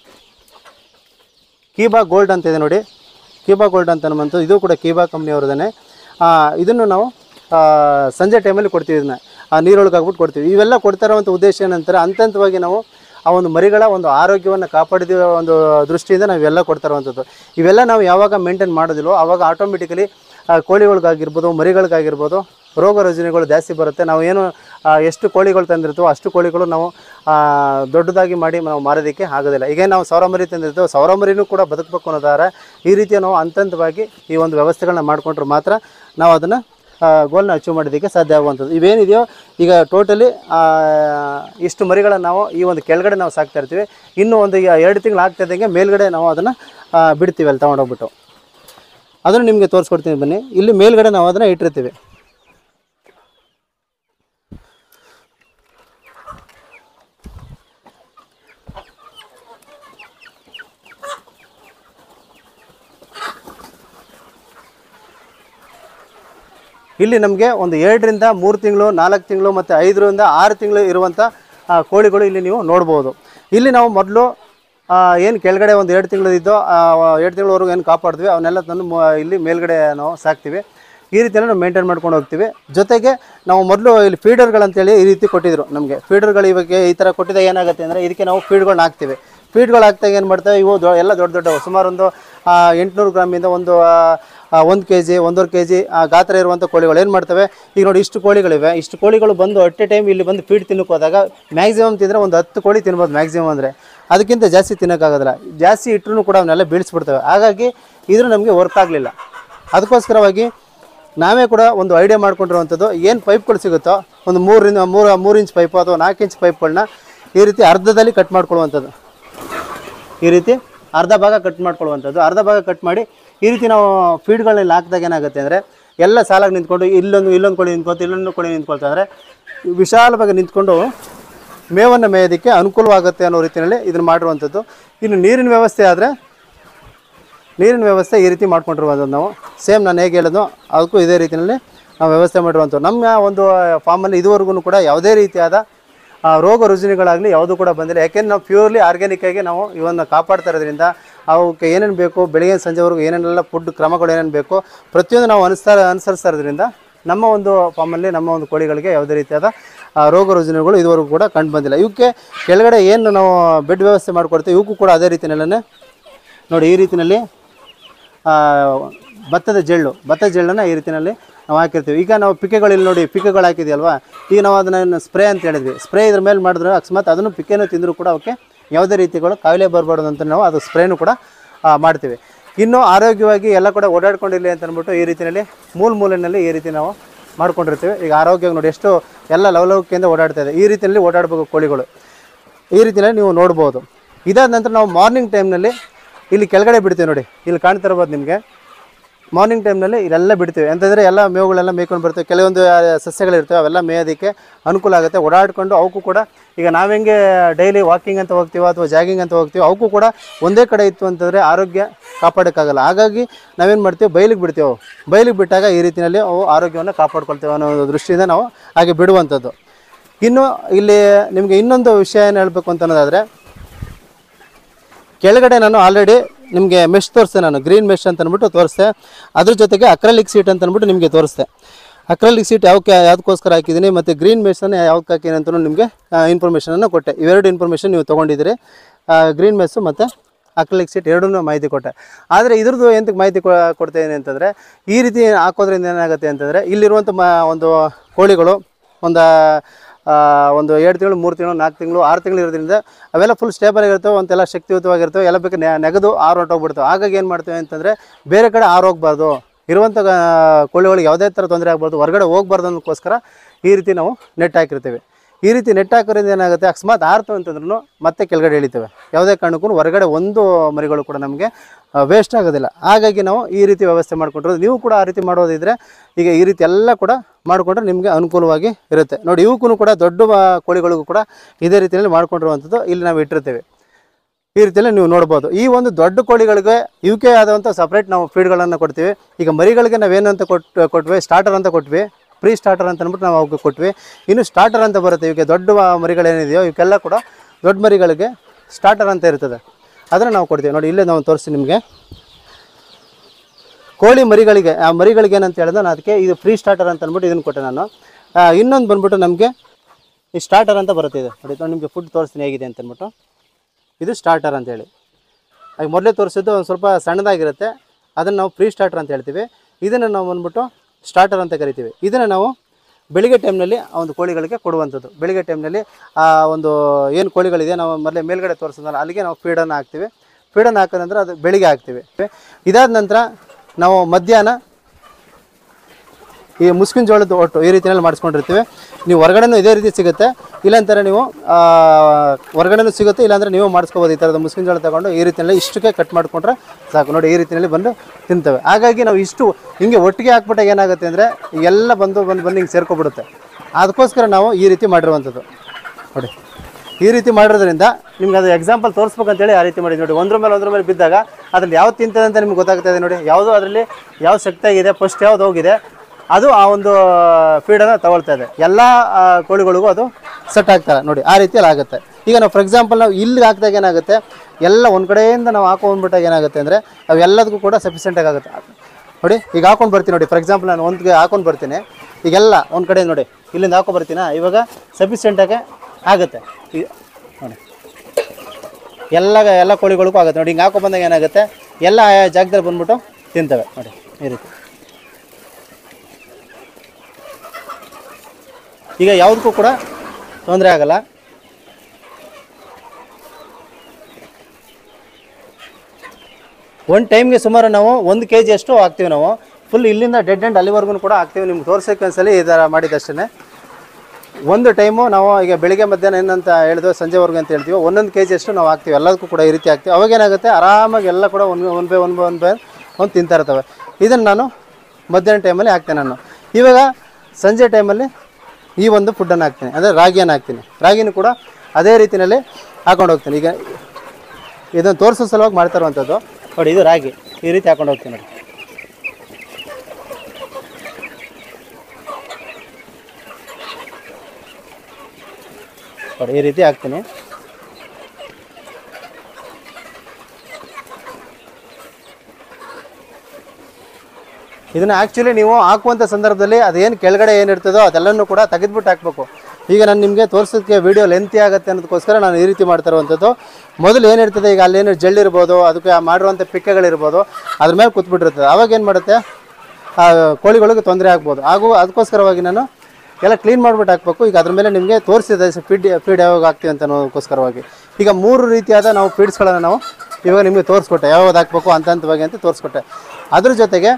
ಕೀಬಾ ಗೋಲ್ಡ್ ಅಂತ ಇದೆ ನೋಡಿ ಕೀಬಾ ಗೋಲ್ಡ್ ಅಂತ ಅನ್ನುವಂಥದ್ದು ಇದು ಕೂಡ ಕೀಬಾ ಕಂಪ್ನಿಯವ್ರದೇ ಇದನ್ನು ನಾವು ಆ, ಸಂಜೆ ಟೈಮಲ್ಲಿ ಕೊಡ್ತೀವಿ ಇದನ್ನ ಆ ನೀರೊಳಗೆ ಹಾಕ್ಬಿಟ್ಟು ಕೊಡ್ತೀವಿ ಇವೆಲ್ಲ ಕೊಡ್ತಾ ಇರುವಂಥ ಉದ್ದೇಶ ಏನಂತಾರೆ ಹಂತ ಹಂತವಾಗಿ ನಾವು ಆ ಒಂದು ಮರಿಗಳ ಒಂದು ಆರೋಗ್ಯವನ್ನು ಕಾಪಾಡಿದ ಒಂದು ದೃಷ್ಟಿಯಿಂದ ನಾವು ಇವೆಲ್ಲ ಕೊಡ್ತಾ ಇರುವಂಥದ್ದು ಇವೆಲ್ಲ ನಾವು ಯಾವಾಗ ಮೇಂಟೈನ್ ಮಾಡೋದಿಲ್ಲೋ ಆವಾಗ ಆಟೋಮೆಟಿಕಲಿ ಕೋಳಿಗಳಿಗಾಗಿರ್ಬೋದು ಮರಿಗಳಿಗಾಗಿರ್ಬೋದು ರೋಗ ರುಜಿನಗಳು ಜಾಸ್ತಿ ಬರುತ್ತೆ ನಾವು ಏನು ಆ, ಎಷ್ಟು ಕೋಳಿಗಳು ತಂದಿರ್ತೀವೋ ಅಷ್ಟು ಕೋಳಿಗಳು ನಾವು ಆ, ದೊಡ್ಡದಾಗಿ ಮಾಡಿ ನಾವು ಮಾರೋದಕ್ಕೆ ಆಗೋದಿಲ್ಲ ಈಗ ನಾವು ಸಾವಿರ ಮರಿ ತಂದಿರ್ತೀವೋ ಸಾವಿರ ಮರಿನೂ ಕೂಡ ಬದುಕಬೇಕು ಅನ್ನೋದಾರ ಈ ರೀತಿಯ ನಾವು ಹಂತ ಹಂತವಾಗಿ ಈ ಒಂದು ವ್ಯವಸ್ಥೆಗಳನ್ನ ಮಾಡಿಕೊಂಡ್ರೆ ಮಾತ್ರ ನಾವು ಅದನ್ನು ಗೋಲ್ನ ಅಚೀವ್ ಮಾಡೋದಕ್ಕೆ ಸಾಧ್ಯ ಆಗುವಂಥದ್ದು ಇವೇನಿದೆಯೋ ಈಗ ಟೋಟಲಿ ಇಷ್ಟು ಮರಿಗಳನ್ನು ನಾವು ಈ ಒಂದು ಕೆಳಗಡೆ ನಾವು ಸಾಕ್ತಾ ಇರ್ತೀವಿ ಇನ್ನು ಒಂದು ಈಗ ಎರಡು ತಿಂಗಳು ಆಗ್ತಾ ಇದ್ದಂಗೆ ಮೇಲ್ಗಡೆ ನಾವು ಅದನ್ನು ಬಿಡ್ತೀವಿ ಅಲ್ಲಿ ತೊಗೊಂಡೋಗ್ಬಿಟ್ಟು ಅದನ್ನು ನಿಮಗೆ ತೋರಿಸ್ಕೊಡ್ತೀನಿ ಬನ್ನಿ ಇಲ್ಲಿ ಮೇಲ್ಗಡೆ ನಾವು ಅದನ್ನು ಇಟ್ಟಿರ್ತೀವಿ ಇಲ್ಲಿ ನಮಗೆ ಒಂದು ಎರಡರಿಂದ ಮೂರು ತಿಂಗಳು ನಾಲ್ಕು ತಿಂಗಳು ಮತ್ತು ಐದರಿಂದ ಆರು ತಿಂಗಳು ಇರುವಂಥ ಆ, ಕೋಳಿಗಳು ಇಲ್ಲಿ ನೀವು ನೋಡ್ಬೋದು ಇಲ್ಲಿ ನಾವು ಮೊದಲು ಏನು ಕೆಳಗಡೆ ಒಂದು ಎರಡು ತಿಂಗಳು ಇದ್ದೋ ಎರಡು ತಿಂಗಳವರೆಗೂ ಏನು ಕಾಪಾಡ್ತೀವಿ ಅವನ್ನೆಲ್ಲ ತಂದು ಮ- ಇಲ್ಲಿ ಮೇಲ್ಗಡೆ ನಾವು ಸಾಕ್ತೀವಿ ಈ ರೀತಿಯಲ್ಲಿ ನಾವು ಮೇಂಟೈನ್ ಮಾಡ್ಕೊಂಡು ಹೋಗ್ತೀವಿ ಜೊತೆಗೆ ನಾವು ಮೊದಲು ಇಲ್ಲಿ ಫೀಡರ್ಗಳಂತೇಳಿ ಈ ರೀತಿ ಕೊಟ್ಟಿದ್ರು ನಮಗೆ ಫೀಡರ್ಗಳು ಇವಾಗ ಈ ಥರ ಕೊಟ್ಟಿದಾಗ ಏನಾಗುತ್ತೆ ಅಂದರೆ ಇದಕ್ಕೆ ನಾವು ಫೀಡ್ಗಳನ್ನ ಹಾಕ್ತೀವಿ ಫೀಡ್ಗಳು ಹಾಕ್ದಾಗ ಏನು ಮಾಡ್ತವೆ ಇವು ದೊ ಎಲ್ಲ ದೊಡ್ಡ ದೊಡ್ಡ ಸುಮಾರು ಒಂದು ಎಂಟುನೂರು ಗ್ರಾಮಿಂದ ಒಂದು ಒಂದು ಕೆ ಜಿ ಒಂದೂವರೆ ಕೆ ಜಿ ಗಾತ್ರ ಇರುವಂಥ ಕೋಳಿಗಳು ಏನು ಮಾಡ್ತವೆ ಈಗ ನೋಡಿ ಇಷ್ಟು ಕೋಳಿಗಳಿವೆ ಇಷ್ಟು ಕೋಳಿಗಳು ಬಂದು ಅಟ್ ಎ ಟೈಮ್ ಇಲ್ಲಿ ಬಂದು ಫೀಡ್ ತಿನ್ನಕ್ಕೆ ಹೋದಾಗ ಮ್ಯಾಕ್ಸಿಮಮ್ ತಿಂದರೆ ಒಂದು ಹತ್ತು ಕೋಳಿ ತಿನ್ಬೋದು ಮ್ಯಾಕ್ಸಿಮಮ್ ಅಂದರೆ ಅದಕ್ಕಿಂತ ಜಾಸ್ತಿ ತಿನ್ನೋಕ್ಕಾಗೋದಿಲ್ಲ ಜಾಸ್ತಿ ಇಟ್ಟರು ಕೂಡ ಅವನ್ನೆಲ್ಲ ಬೀಳಿಸ್ಬಿಡ್ತವೆ ಹಾಗಾಗಿ ಇದ್ರ ನಮಗೆ ವರ್ಕ್ ಆಗಲಿಲ್ಲ ಅದಕ್ಕೋಸ್ಕರವಾಗಿ ನಾವೇ ಕೂಡ ಒಂದು ಐಡಿಯಾ ಮಾಡ್ಕೊಂಡಿರುವಂಥದ್ದು ಏನು ಪೈಪ್ಗಳು ಸಿಗುತ್ತೋ ಒಂದು ಮೂರರಿಂದ ಮೂರು ಮೂರು ಇಂಚ್ ಪೈಪು ಅಥವಾ ನಾಲ್ಕು ಇಂಚ್ ಪೈಪ್ಗಳನ್ನ ಈ ರೀತಿ ಅರ್ಧದಲ್ಲಿ ಕಟ್ ಮಾಡ್ಕೊಳ್ಳುವಂಥದ್ದು ಈ ರೀತಿ ಅರ್ಧ ಭಾಗ ಕಟ್ ಮಾಡ್ಕೊಳ್ಳುವಂಥದ್ದು ಅರ್ಧ ಭಾಗ ಕಟ್ ಮಾಡಿ ಈ ರೀತಿ ನಾವು ಫೀಡ್ಗಳನ್ನ ಹಾಕಿದಾಗ ಏನಾಗುತ್ತೆ ಅಂದರೆ ಎಲ್ಲ ಸಾಲಾಗಿ ನಿಂತ್ಕೊಂಡು ಇಲ್ಲೊಂದು ಇಲ್ಲೊಂದು ಕೋಳಿ ನಿಂತ್ಕೊಳ್ತು ಇಲ್ಲೊಂದು ಕೋಳಿ ನಿಂತ್ಕೊಳ್ತಾ ಅಂದರೆ ವಿಶಾಲವಾಗಿ ನಿಂತ್ಕೊಂಡು ಮೇವನ್ನು ಮೇಯೋದಕ್ಕೆ ಅನುಕೂಲವಾಗುತ್ತೆ ಅನ್ನೋ ರೀತಿಯಲ್ಲಿ ಇದನ್ನು ಮಾಡಿರುವಂಥದ್ದು ಇನ್ನು ನೀರಿನ ವ್ಯವಸ್ಥೆ ಆದರೆ ನೀರಿನ ವ್ಯವಸ್ಥೆ ಈ ರೀತಿ ಮಾಡ್ಕೊಂಡಿರುವಂಥದ್ದು ನಾವು ಸೇಮ್ ನಾನು ಹೇಗೆ ಹೇಳೋದು ಅದಕ್ಕೂ ಇದೇ ರೀತಿಯಲ್ಲಿ ನಾವು ವ್ಯವಸ್ಥೆ ಮಾಡಿರುವಂಥದ್ದು ನಮ್ಮ ಒಂದು ಫಾರ್ಮಲ್ಲಿ ಇದುವರೆಗೂ ಕೂಡ ಯಾವುದೇ ರೀತಿಯಾದ ಆ, ರೋಗ ರುಜಿನಗಳಾಗಲಿ ಯಾವುದೂ ಕೂಡ ಬಂದಿಲ್ಲ ಯಾಕೆಂದ್ರೆ ನಾವು ಪ್ಯೂರ್ಲಿ ಆರ್ಗ್ಯಾನಿಕ್ ಆಗಿ ನಾವು ಇವನ್ನ ಕಾಪಾಡ್ತಾ ಇರೋದ್ರಿಂದ ಅವಕ್ಕೆ ಏನೇನು ಬೇಕು ಬೆಳಿಗ್ಗೆ ಸಂಜೆವರೆಗೂ ಏನೇನೆಲ್ಲ ಫುಡ್ ಕ್ರಮಗಳು ಏನೇನು ಬೇಕು ಪ್ರತಿಯೊಂದು ನಾವು ಅನುಸ್ತಾ ಅನುಸರಿಸ್ತಾ ಇರೋದ್ರಿಂದ ನಮ್ಮ ಒಂದು ಫಾರ್ಮಲ್ಲಿ ನಮ್ಮ ಒಂದು ಕೋಳಿಗಳಿಗೆ ಯಾವುದೇ ರೀತಿಯಾದ ಆ, ರೋಗ ರುಜಿನಗಳು ಇದುವರೆಗೂ ಕೂಡ ಕಂಡು ಬಂದಿಲ್ಲ ಇವಕ್ಕೆ ಕೆಳಗಡೆ ಏನು ನಾವು ಬೆಡ್ ವ್ಯವಸ್ಥೆ ಮಾಡಿಕೊಡ್ತೀವಿ ಇವಕ್ಕೂ ಕೂಡ ಅದೇ ರೀತಿಯಲ್ಲೇ ನೋಡಿ ಈ ರೀತಿಯಲ್ಲಿ ಆ, ಭತ್ತದ ಜೆಳ್ಳು ಭತ್ತದ ಜೆಳ್ಳನ್ನು ಈ ರೀತಿಯಲ್ಲಿ ನಾವು ಹಾಕಿರ್ತೀವಿ ಈಗ ನಾವು ಪಿಕೆಗಳು ಇಲ್ಲಿ ನೋಡಿ ಪಿಕೆಗಳು ಹಾಕಿದೆಯಲ್ವಾ ಈಗ ನಾವು ಅದನ್ನು ಸ್ಪ್ರೇ ಅಂತ ಹೇಳಿದ್ವಿ ಸ್ಪ್ರೇ ಇದ್ರ ಮೇಲೆ ಮಾಡಿದ್ರೆ ಅಕಸ್ಮಾತ್ ಅದನ್ನು ಪಿಕೆನೂ ತಿಂದರೂ ಕೂಡ ಅವಕ್ಕೆ ಯಾವುದೇ ರೀತಿಗಳು ಕಾಯಿಲೆ ಬರಬಾರ್ದು ಅಂತ ನಾವು ಅದು ಸ್ಪ್ರೇನು ಕೂಡ ಆ, ಮಾಡ್ತೀವಿ ಇನ್ನು ಆರೋಗ್ಯವಾಗಿ ಎಲ್ಲ ಕೂಡ ಓಡಾಡ್ಕೊಂಡಿರಲಿ ಅಂತ ಅಂದ್ಬಿಟ್ಟು ಈ ರೀತಿಯಲ್ಲಿ ಮೂಲ ಮೂಲೆಯಲ್ಲಿ ಈ ರೀತಿ ನಾವು ಮಾಡ್ಕೊಂಡಿರ್ತೀವಿ ಈಗ ಆರೋಗ್ಯ ನೋಡಿ ಎಷ್ಟು ಎಲ್ಲ ಲವಲವಿಕೆಯಿಂದ ಓಡಾಡ್ತಾ ಇದೆ ಈ ರೀತಿಯಲ್ಲಿ ಓಡಾಡಬೇಕು ಕೋಳಿಗಳು ಈ ರೀತಿಯಲ್ಲಿ ನೀವು ನೋಡ್ಬೋದು ಇದಾದ ನಂತರ ನಾವು ಮಾರ್ನಿಂಗ್ ಟೈಮ್ನಲ್ಲಿ ಇಲ್ಲಿ ಕೆಳಗಡೆ ಬಿಡ್ತೀವಿ ನೋಡಿ ಇಲ್ಲಿ ಕಾಣ್ತಾ ಇರ್ಬೋದು ನಿಮಗೆ ಮಾರ್ನಿಂಗ್ ಟೈಮ್ನಲ್ಲಿ ಇಲ್ಲೆಲ್ಲ ಬಿಡ್ತೀವಿ ಅಂತಂದರೆ ಎಲ್ಲ ಮೇವುಗಳೆಲ್ಲ ಮೇಯ್ಕೊಂಡು ಬರ್ತವೆ ಕೆಲವೊಂದು ಆ, ಸಸ್ಯಗಳಿರ್ತವೆ ಅವೆಲ್ಲ ಮೇಯೋದಕ್ಕೆ ಅನುಕೂಲ ಆಗುತ್ತೆ ಓಡಾಡ್ಕೊಂಡು ಅವಕ್ಕೂ ಕೂಡ ಈಗ ನಾವು ಹೆಂಗೆ ಡೈಲಿ ವಾಕಿಂಗ್ ಅಂತ ಹೋಗ್ತೀವೋ ಅಥವಾ ಜಾಗಿಂಗ್ ಅಂತ ಹೋಗ್ತೀವೋ ಅವಕ್ಕೂ ಕೂಡ ಒಂದೇ ಕಡೆ ಇತ್ತು ಅಂತಂದರೆ ಆರೋಗ್ಯ ಕಾಪಾಡೋಕ್ಕಾಗಲ್ಲ ಹಾಗಾಗಿ ನಾವೇನು ಮಾಡ್ತೀವಿ ಬಯಲಿಗೆ ಬಿಡ್ತೀವಿ ಅವು ಬಯಲಿಗೆ ಬಿಟ್ಟಾಗ ಈ ರೀತಿಯಲ್ಲಿ ಅವು ಆರೋಗ್ಯವನ್ನು ಕಾಪಾಡ್ಕೊಳ್ತೇವೆ ಅನ್ನೋ ಒಂದು ದೃಷ್ಟಿಯಿಂದ ನಾವು ಹಾಗೆ ಬಿಡುವಂಥದ್ದು ಇನ್ನು ಇಲ್ಲಿ ನಿಮಗೆ ಇನ್ನೊಂದು ವಿಷಯ ಏನು ಹೇಳಬೇಕು ಅಂತ ಅನ್ನೋದಾದರೆ ಕೆಳಗಡೆ ನಾನು ಆಲ್ರೆಡಿ ನಿಮಗೆ ಮೆಶ್ ತೋರಿಸ್ದೆ ನಾನು ಗ್ರೀನ್ ಮೆಶ್ ಅಂತ ಅಂದ್ಬಿಟ್ಟು ತೋರಿಸ್ದೆ ಅದ್ರ ಜೊತೆಗೆ ಅಕ್ರಲಿಕ್ ಸೀಟ್ ಅಂತ ಅಂದ್ಬಿಟ್ಟು ನಿಮಗೆ ತೋರಿಸ್ದೆ ಅಕ್ರಲಿಕ್ ಸೀಟ್ ಯಾವಕ್ಕೆ ಯಾವುದಕ್ಕೋಸ್ಕರ ಹಾಕಿದ್ದೀನಿ ಮತ್ತು ಗ್ರೀನ್ ಮೆಸ್ಸನ್ನು ಯಾವ್ದಕ್ಕೆ ಹಾಕಿದ್ದೀನಿ ಅಂತ ನಿಮಗೆ ಇನ್ಫಾರ್ಮೇಷನನ್ನು ಕೊಟ್ಟೆ ಇವೆರಡು ಇನ್ಫಾರ್ಮೇಷನ್ ನೀವು ತೊಗೊಂಡಿದ್ದೀರಿ ಗ್ರೀನ್ ಮೆಸ್ಸು ಮತ್ತು ಅಕ್ರಲಿಕ್ ಸೀಟ್ ಎರಡೂ ಮಾಹಿತಿ ಕೊಟ್ಟೆ ಆದರೆ ಇದ್ರದ್ದು ಎಂತಕ್ಕೆ ಮಾಹಿತಿ ಕೊ ಕೊಡ್ತಾ ಇದ್ದೀನಿ ಅಂತಂದರೆ ಈ ರೀತಿ ಹಾಕೋದ್ರಿಂದ ಏನಾಗುತ್ತೆ ಅಂತಂದರೆ ಇಲ್ಲಿರುವಂಥ ಮ ಒಂದು ಕೋಳಿಗಳು ಒಂದು ಆ, ಒಂದು ಎರಡು ತಿಂಗಳು ಮೂರು ತಿಂಗಳು ನಾಲ್ಕು ತಿಂಗಳು ಆರು ತಿಂಗಳು ಇರೋದ್ರಿಂದ ಅವೆಲ್ಲ ಫುಲ್ ಸ್ಟೇಬಲ್ ಆಗಿರ್ತವೆ ಒಂತೆಲ್ಲ ಶಕ್ತಿಯುತವಾಗಿರ್ತವೆ ಎಲ್ಲ ಬೇಕು ನೆ- ನೆಗೆದು ಆರು ಹೊರಟೋಗ್ಬಿಡ್ತವೆ ಹಾಗಾಗಿ ಏನು ಮಾಡ್ತೇವೆ ಅಂತಂದರೆ ಬೇರೆ ಕಡೆ ಆರು ಹೋಗ್ಬಾರ್ದು ಇರುವಂಥ ಆ, ಕೋಳಿಗಳಿಗೆ ಯಾವುದೇ ಥರ ತೊಂದರೆ ಆಗ್ಬಾರ್ದು ಹೊರಗಡೆ ಹೋಗ್ಬಾರ್ದು ಅನ್ನೋದಕ್ಕೋಸ್ಕರ ಈ ರೀತಿ ನಾವು ನೆಟ್ ಹಾಕಿರ್ತೀವಿ ಈ ರೀತಿ ನೆಟ್ ಹಾಕೋದ್ರಿಂದ ಏನಾಗುತ್ತೆ ಅಕಸ್ಮಾತ್ ಆರ್ತು ಅಂತಂದ್ರೂ ಮತ್ತೆ ಕೆಳಗಡೆ ಇಳಿತವೆ ಯಾವುದೇ ಕಾರಣಕ್ಕೂ ಹೊರಗಡೆ ಒಂದು ಮರಿಗಳು ಕೂಡ ನಮಗೆ ವೇಸ್ಟ್ ಆಗೋದಿಲ್ಲ ಹಾಗಾಗಿ ನಾವು ಈ ರೀತಿ ವ್ಯವಸ್ಥೆ ಮಾಡ್ಕೊಂಡಿರೋದು ನೀವು ಕೂಡ ಆ ರೀತಿ ಮಾಡೋದಿದ್ರೆ ಈಗ ಈ ರೀತಿ ಎಲ್ಲ ಕೂಡ ಮಾಡಿಕೊಂಡ್ರೆ ನಿಮಗೆ ಅನುಕೂಲವಾಗಿ ಇರುತ್ತೆ ನೋಡಿ ಇವಕ್ಕೂ ಕೂಡ ದೊಡ್ಡ ಆ, ಕೋಳಿಗಳಿಗೂ ಕೂಡ ಇದೇ ರೀತಿಯಲ್ಲಿ ಮಾಡ್ಕೊಂಡಿರುವಂಥದ್ದು ಇಲ್ಲಿ ನಾವು ಇಟ್ಟಿರ್ತೀವಿ ಈ ರೀತಿಯಲ್ಲಿ ನೀವು ನೋಡ್ಬೋದು ಈ ಒಂದು ದೊಡ್ಡ ಕೋಳಿಗಳಿಗೆ ಇವಕ್ಕೆ ಆದಂಥ ಸಪ್ರೇಟ್ ನಾವು ಫೀಡ್ಗಳನ್ನು ಕೊಡ್ತೀವಿ ಈಗ ಮರಿಗಳಿಗೆ ನಾವೇನು ಅಂತ ಕೊಟ್ಟು ಕೊಟ್ವಿ ಸ್ಟಾರ್ಟರ್ ಅಂತ ಕೊಟ್ವಿ ಪ್ರೀ ಸ್ಟಾರ್ಟರ್ ಅಂತ ಅಂದ್ಬಿಟ್ಟು ನಾವು ಅವಕ್ಕೆ ಕೊಟ್ವಿ ಇನ್ನು ಸ್ಟಾರ್ಟರ್ ಅಂತ ಬರುತ್ತೆ ಇವಕ್ಕೆ ದೊಡ್ಡ ಮ- ಮರಿಗಳೇನಿದೆಯೋ ಇವಕ್ಕೆಲ್ಲ ಕೂಡ ದೊಡ್ಡ ಮರಿಗಳಿಗೆ ಸ್ಟಾರ್ಟರ್ ಅಂತ ಇರ್ತದೆ ಅದನ್ನು ನಾವು ಕೊಡ್ತೀವಿ ನೋಡಿ ಇಲ್ಲೇ ನಾವು ತೋರಿಸ್ತೀನಿ ನಿಮಗೆ ಕೋಳಿ ಮರಿಗಳಿಗೆ ಆ ಮರಿಗಳಿಗೆ ಏನಂತ ಹೇಳಿದ್ರೆ ನಾನು ಅದಕ್ಕೆ ಇದು ಫ್ರೀ ಸ್ಟಾರ್ಟರ್ ಅಂತ ಅಂದ್ಬಿಟ್ಟು ಇದನ್ನು ಕೊಟ್ಟೆ ನಾನು ಇನ್ನೊಂದು ಬಂದ್ಬಿಟ್ಟು ನಮಗೆ ಈ ಸ್ಟಾರ್ಟರ್ ಅಂತ ಬರುತ್ತೆ ಇದು ನೋಡಿ ನಾನು ನಿಮಗೆ ಫುಡ್ ತೋರಿಸ್ತೀನಿ ಹೇಗಿದೆ ಅಂತ ಅಂದ್ಬಿಟ್ಟು ಇದು ಸ್ಟಾರ್ಟರ್ ಅಂತೇಳಿ ಆಗ ಮೊದಲೇ ತೋರಿಸಿದ್ದು ಒಂದು ಸ್ವಲ್ಪ ಸಣ್ಣದಾಗಿರುತ್ತೆ ಅದನ್ನು ನಾವು ಫ್ರೀ ಸ್ಟಾರ್ಟರ್ ಅಂತ ಹೇಳ್ತೀವಿ ಇದನ್ನು ನಾವು ಬಂದ್ಬಿಟ್ಟು ಸ್ಟಾರ್ಟರ್ ಅಂತ ಕರಿತೀವಿ ಇದನ್ನು ನಾವು ಬೆಳಿಗ್ಗೆ ಟೈಮ್ನಲ್ಲಿ ಆ ಒಂದು ಕೋಳಿಗಳಿಗೆ ಕೊಡುವಂಥದ್ದು ಬೆಳಿಗ್ಗೆ ಟೈಮ್ನಲ್ಲಿ ಆ ಒಂದು ಏನು ಕೋಳಿಗಳಿದೆ ನಾವು ಮೊದಲೇ ಮೇಲ್ಗಡೆ ತೋರಿಸಿದ್ನಲ್ಲ ಅಲ್ಲಿಗೆ ನಾವು ಫೀಡನ್ನು ಹಾಕ್ತೀವಿ ಫೀಡನ್ನು ಹಾಕಿದ ನಂತರ ಅದು ಬೆಳಿಗ್ಗೆ ಹಾಕ್ತೀವಿ ಇದಾದ ನಂತರ ನಾವು ಮಧ್ಯಾಹ್ನ ಈ ಮುಸ್ಕಿನ ಜೋಳದ ಒಟ್ಟು ಈ ರೀತಿಯಲ್ಲಿ ಮಾಡಿಸ್ಕೊಂಡಿರ್ತೀವಿ ನೀವು ಹೊರಗಡೆನೂ ಇದೇ ರೀತಿ ಸಿಗುತ್ತೆ ಇಲ್ಲಾಂತಾರೆ ನೀವು ಆ, ಹೊರಗಡೆನೂ ಸಿಗುತ್ತೆ ಇಲ್ಲಾಂದರೆ ನೀವು ಮಾಡಿಸ್ಕೋಬೋದು ಈ ಥರದ ಮುಸ್ಕಿನ ಜೋಳ ತಗೊಂಡು ಈ ರೀತಿಯಲ್ಲಿ ಇಷ್ಟಕ್ಕೆ ಕಟ್ ಮಾಡಿಕೊಂಡ್ರೆ ಸಾಕು ನೋಡಿ ಈ ರೀತಿಯಲ್ಲಿ ಬಂದು ತಿಂತವೆ ಹಾಗಾಗಿ ನಾವು ಇಷ್ಟು ಹಿಂಗೆ ಒಟ್ಟಿಗೆ ಹಾಕ್ಬಿಟ್ಟಾಗ ಏನಾಗುತ್ತೆ ಅಂದರೆ ಎಲ್ಲ ಬಂದು ಬಂದು ಬಂದು ಹಿಂಗೆ ಸೇರ್ಕೊಬಿಡುತ್ತೆ ಅದಕ್ಕೋಸ್ಕರ ನಾವು ಈ ರೀತಿ ಮಾಡಿರುವಂಥದ್ದು ನೋಡಿ ಈ ರೀತಿ ಮಾಡಿರೋದ್ರಿಂದ ನಿಮ್ಗೆ ಅದು ಎಕ್ಸಾಂಪಲ್ ತೋರಿಸ್ಬೇಕಂತೇಳಿ ಆ ರೀತಿ ಮಾಡಿದ್ವಿ ನೋಡಿ ಒಂದ್ರ ಮೇಲೆ ಒಂದ್ರ ಮೇಲೆ ಬಿದ್ದಾಗ ಅದ್ರಲ್ಲಿ ಯಾವ್ದು ತಿಂತದೆ ಅಂತ ನಿಮ್ಗೆ ಗೊತ್ತಾಗ್ತಾ ಇದೆ ನೋಡಿ ಯಾವುದು ಅದರಲ್ಲಿ ಯಾವ ಶಕ್ತಿ ಆಗಿದೆ ಫಸ್ಟ್ ಯಾವ್ದು ಹೋಗಿದೆ ಅದು ಆ ಒಂದು ಫೀಡನ್ನು ತಗೊಳ್ತಾ ಇದೆ ಎಲ್ಲ ಆ, ಕೋಳಿಗಳಿಗೂ ಅದು ಸೆಟ್ ಆಗ್ತಾರೆ ನೋಡಿ ಆ ರೀತಿಯಲ್ಲಿ ಆಗುತ್ತೆ ಈಗ ನಾವು ಫಾರ್ ಎಕ್ಸಾಂಪಲ್ ನಾವು ಇಲ್ಲಿ ಹಾಕಿದಾಗ ಏನಾಗುತ್ತೆ ಎಲ್ಲ ಒಂದು ಕಡೆಯಿಂದ ನಾವು ಹಾಕೊಂಡ್ಬಿಟ್ಟಾಗ ಏನಾಗುತ್ತೆ ಅಂದರೆ ಅವೆಲ್ಲದಕ್ಕೂ ಕೂಡ ಸಫಿಷಿಯೆಂಟಾಗಿ ಆಗುತ್ತೆ ನೋಡಿ ಈಗ ಹಾಕೊಂಡು ಬರ್ತೀನಿ ನೋಡಿ ಫಾರ್ ಎಕ್ಸಾಂಪಲ್ ನಾನು ಒಂದಿಗೆ ಹಾಕೊಂಡು ಬರ್ತೀನಿ ಈಗೆಲ್ಲ ಒಂದು ಕಡೆ ನೋಡಿ ಇಲ್ಲಿಂದ ಹಾಕೊ ಬರ್ತೀನಾ ಇವಾಗ ಸಫಿಷಿಯೆಂಟಾಗಿ ಆಗುತ್ತೆ ಈ ನೋಡಿ ಎಲ್ಲ ಎಲ್ಲ ಕೋಳಿಗಳಿಗೂ ಆಗುತ್ತೆ ನೋಡಿ ಹಿಂಗೆ ಹಾಕೊ ಬಂದಾಗ ಏನಾಗುತ್ತೆ ಎಲ್ಲ ಆಯಾ ಜಾಗದಲ್ಲಿ ಬಂದ್ಬಿಟ್ಟು ತಿಂತವೆ ನೋಡಿ ಈ ರೀತಿ ಈಗ ಯಾವುದಕ್ಕೂ ಕೂಡ ತೊಂದರೆ ಆಗಲ್ಲ ಒಂದು ಟೈಮ್ಗೆ ಸುಮಾರು ನಾವು ಒಂದು ಕೆ ಜಿ ಅಷ್ಟು ಹಾಕ್ತೀವಿ ನಾವು ಫುಲ್ ಇಲ್ಲಿಂದ ಡೆಡ್ ಎಂಡ್ ಅಲ್ಲಿವರೆಗೂ ಕೂಡ ಹಾಕ್ತೀವಿ ನಿಮ್ಗೆ ತೋರ್ಸೋಕ್ಕೆ ಒಂದ್ಸಲಿ ಈ ಥರ ಮಾಡಿದಷ್ಟೇ ಒಂದು ಟೈಮು ನಾವು ಈಗ ಬೆಳಿಗ್ಗೆ ಮಧ್ಯಾಹ್ನ ಏನಂತ ಹೇಳಿದ್ವಿ ಸಂಜೆವರೆಗೂ ಅಂತ ಹೇಳ್ತೀವಿ ಒಂದೊಂದು ಕೆ ಜಿ ಅಷ್ಟು ನಾವು ಹಾಕ್ತೀವಿ ಎಲ್ಲದಕ್ಕೂ ಕೂಡ ಈ ರೀತಿ ಹಾಕ್ತೀವಿ ಅವಾಗ ಏನಾಗುತ್ತೆ ಆರಾಮಾಗಿ ಎಲ್ಲ ಕೂಡ ಒಂದು ಒಂದು ಬೈ ಒಂದು ಬೈ ಒಂದು ಬೈ ಒಂದು ತಿಂತಾ ಇರ್ತವೆ ಇದನ್ನು ನಾನು ಮಧ್ಯಾಹ್ನ ಟೈಮಲ್ಲಿ ಹಾಕ್ತೇನೆ ನಾನು ಇವಾಗ ಸಂಜೆ ಟೈಮಲ್ಲಿ ಈ ಒಂದು ಫುಡ್ಡನ್ನು ಹಾಕ್ತೀನಿ ಅಂದರೆ ರಾಗಿಯನ್ನು ಹಾಕ್ತೀನಿ ರಾಗಿನೂ ಕೂಡ ಅದೇ ರೀತಿಯಲ್ಲಿ ಹಾಕೊಂಡು ಹೋಗ್ತೀನಿ ಈಗ ಇದನ್ನು ತೋರಿಸೋ ಸಲುವಾಗಿ ಮಾಡ್ತಾ ಇರುವಂಥದ್ದು ನೋಡಿ ಇದು ರಾಗಿ ಈ ರೀತಿ ಹಾಕೊಂಡು ಹೋಗ್ತೀನಿ ನೋಡಿ ನೋಡಿ ಈ ರೀತಿ ಹಾಕ್ತೀನಿ ಇದನ್ನ ಆ್ಯಕ್ಚುಲಿ ನೀವು ಹಾಕುವಂಥ ಸಂದರ್ಭದಲ್ಲಿ ಅದೇನು ಕೆಳಗಡೆ ಏನಿರ್ತದೋ ಅದೆಲ್ಲನೂ ಕೂಡ ತೆಗೆದ್ಬಿಟ್ಟು ಹಾಕಬೇಕು ಈಗ ನಾನು ನಿಮಗೆ ತೋರಿಸೋದಕ್ಕೆ ವಿಡಿಯೋ ಲೆಂತಿ ಆಗುತ್ತೆ ಅನ್ನೋದಕ್ಕೋಸ್ಕರ ನಾನು ಈ ರೀತಿ ಮಾಡ್ತಾ ಇರುವಂಥದ್ದು ಮೊದಲು ಏನಿರ್ತದೆ ಈಗ ಅಲ್ಲೇನು ಜಳ್ಳಿರ್ಬೋದು ಅದಕ್ಕೆ ಮಾಡಿರುವಂಥ ಪಿಕ್ಕೆಗಳಿರ್ಬೋದು ಅದ್ರ ಮೇಲೆ ಕೂತ್ಬಿಟ್ಟಿರ್ತದೆ ಅವಾಗ ಏನು ಮಾಡುತ್ತೆ ಆ ಕೋಳಿಗಳಿಗೆ ತೊಂದರೆ ಆಗ್ಬೋದು ಹಾಗೂ ಅದಕ್ಕೋಸ್ಕರವಾಗಿ ನಾನು ಎಲ್ಲ ಕ್ಲೀನ್ ಮಾಡಿಬಿಟ್ಟು ಹಾಕಬೇಕು ಈಗ ಅದ್ರ ಮೇಲೆ ನಿಮಗೆ ತೋರಿಸಿದೆ ಫೀಡ್ ಫೀಡ್ ಯಾವಾಗ ಹಾಕ್ತೀವಿ ಅಂತ ಅನ್ನೋದಕ್ಕೋಸ್ಕರವಾಗಿ ಈಗ ಮೂರು ರೀತಿಯಾದ ನಾವು ಫೀಡ್ಸ್ಗಳನ್ನು ನಾವು ಇವಾಗ ನಿಮಗೆ ತೋರಿಸ್ಕೊಟ್ಟೆ ಯಾವಾಗ ಹಾಕಬೇಕು ಅಂತ ಹಂತವಾಗಿ ಅಂತ ತೋರಿಸ್ಕೊಟ್ಟೆ ಅದ್ರ ಜೊತೆಗೆ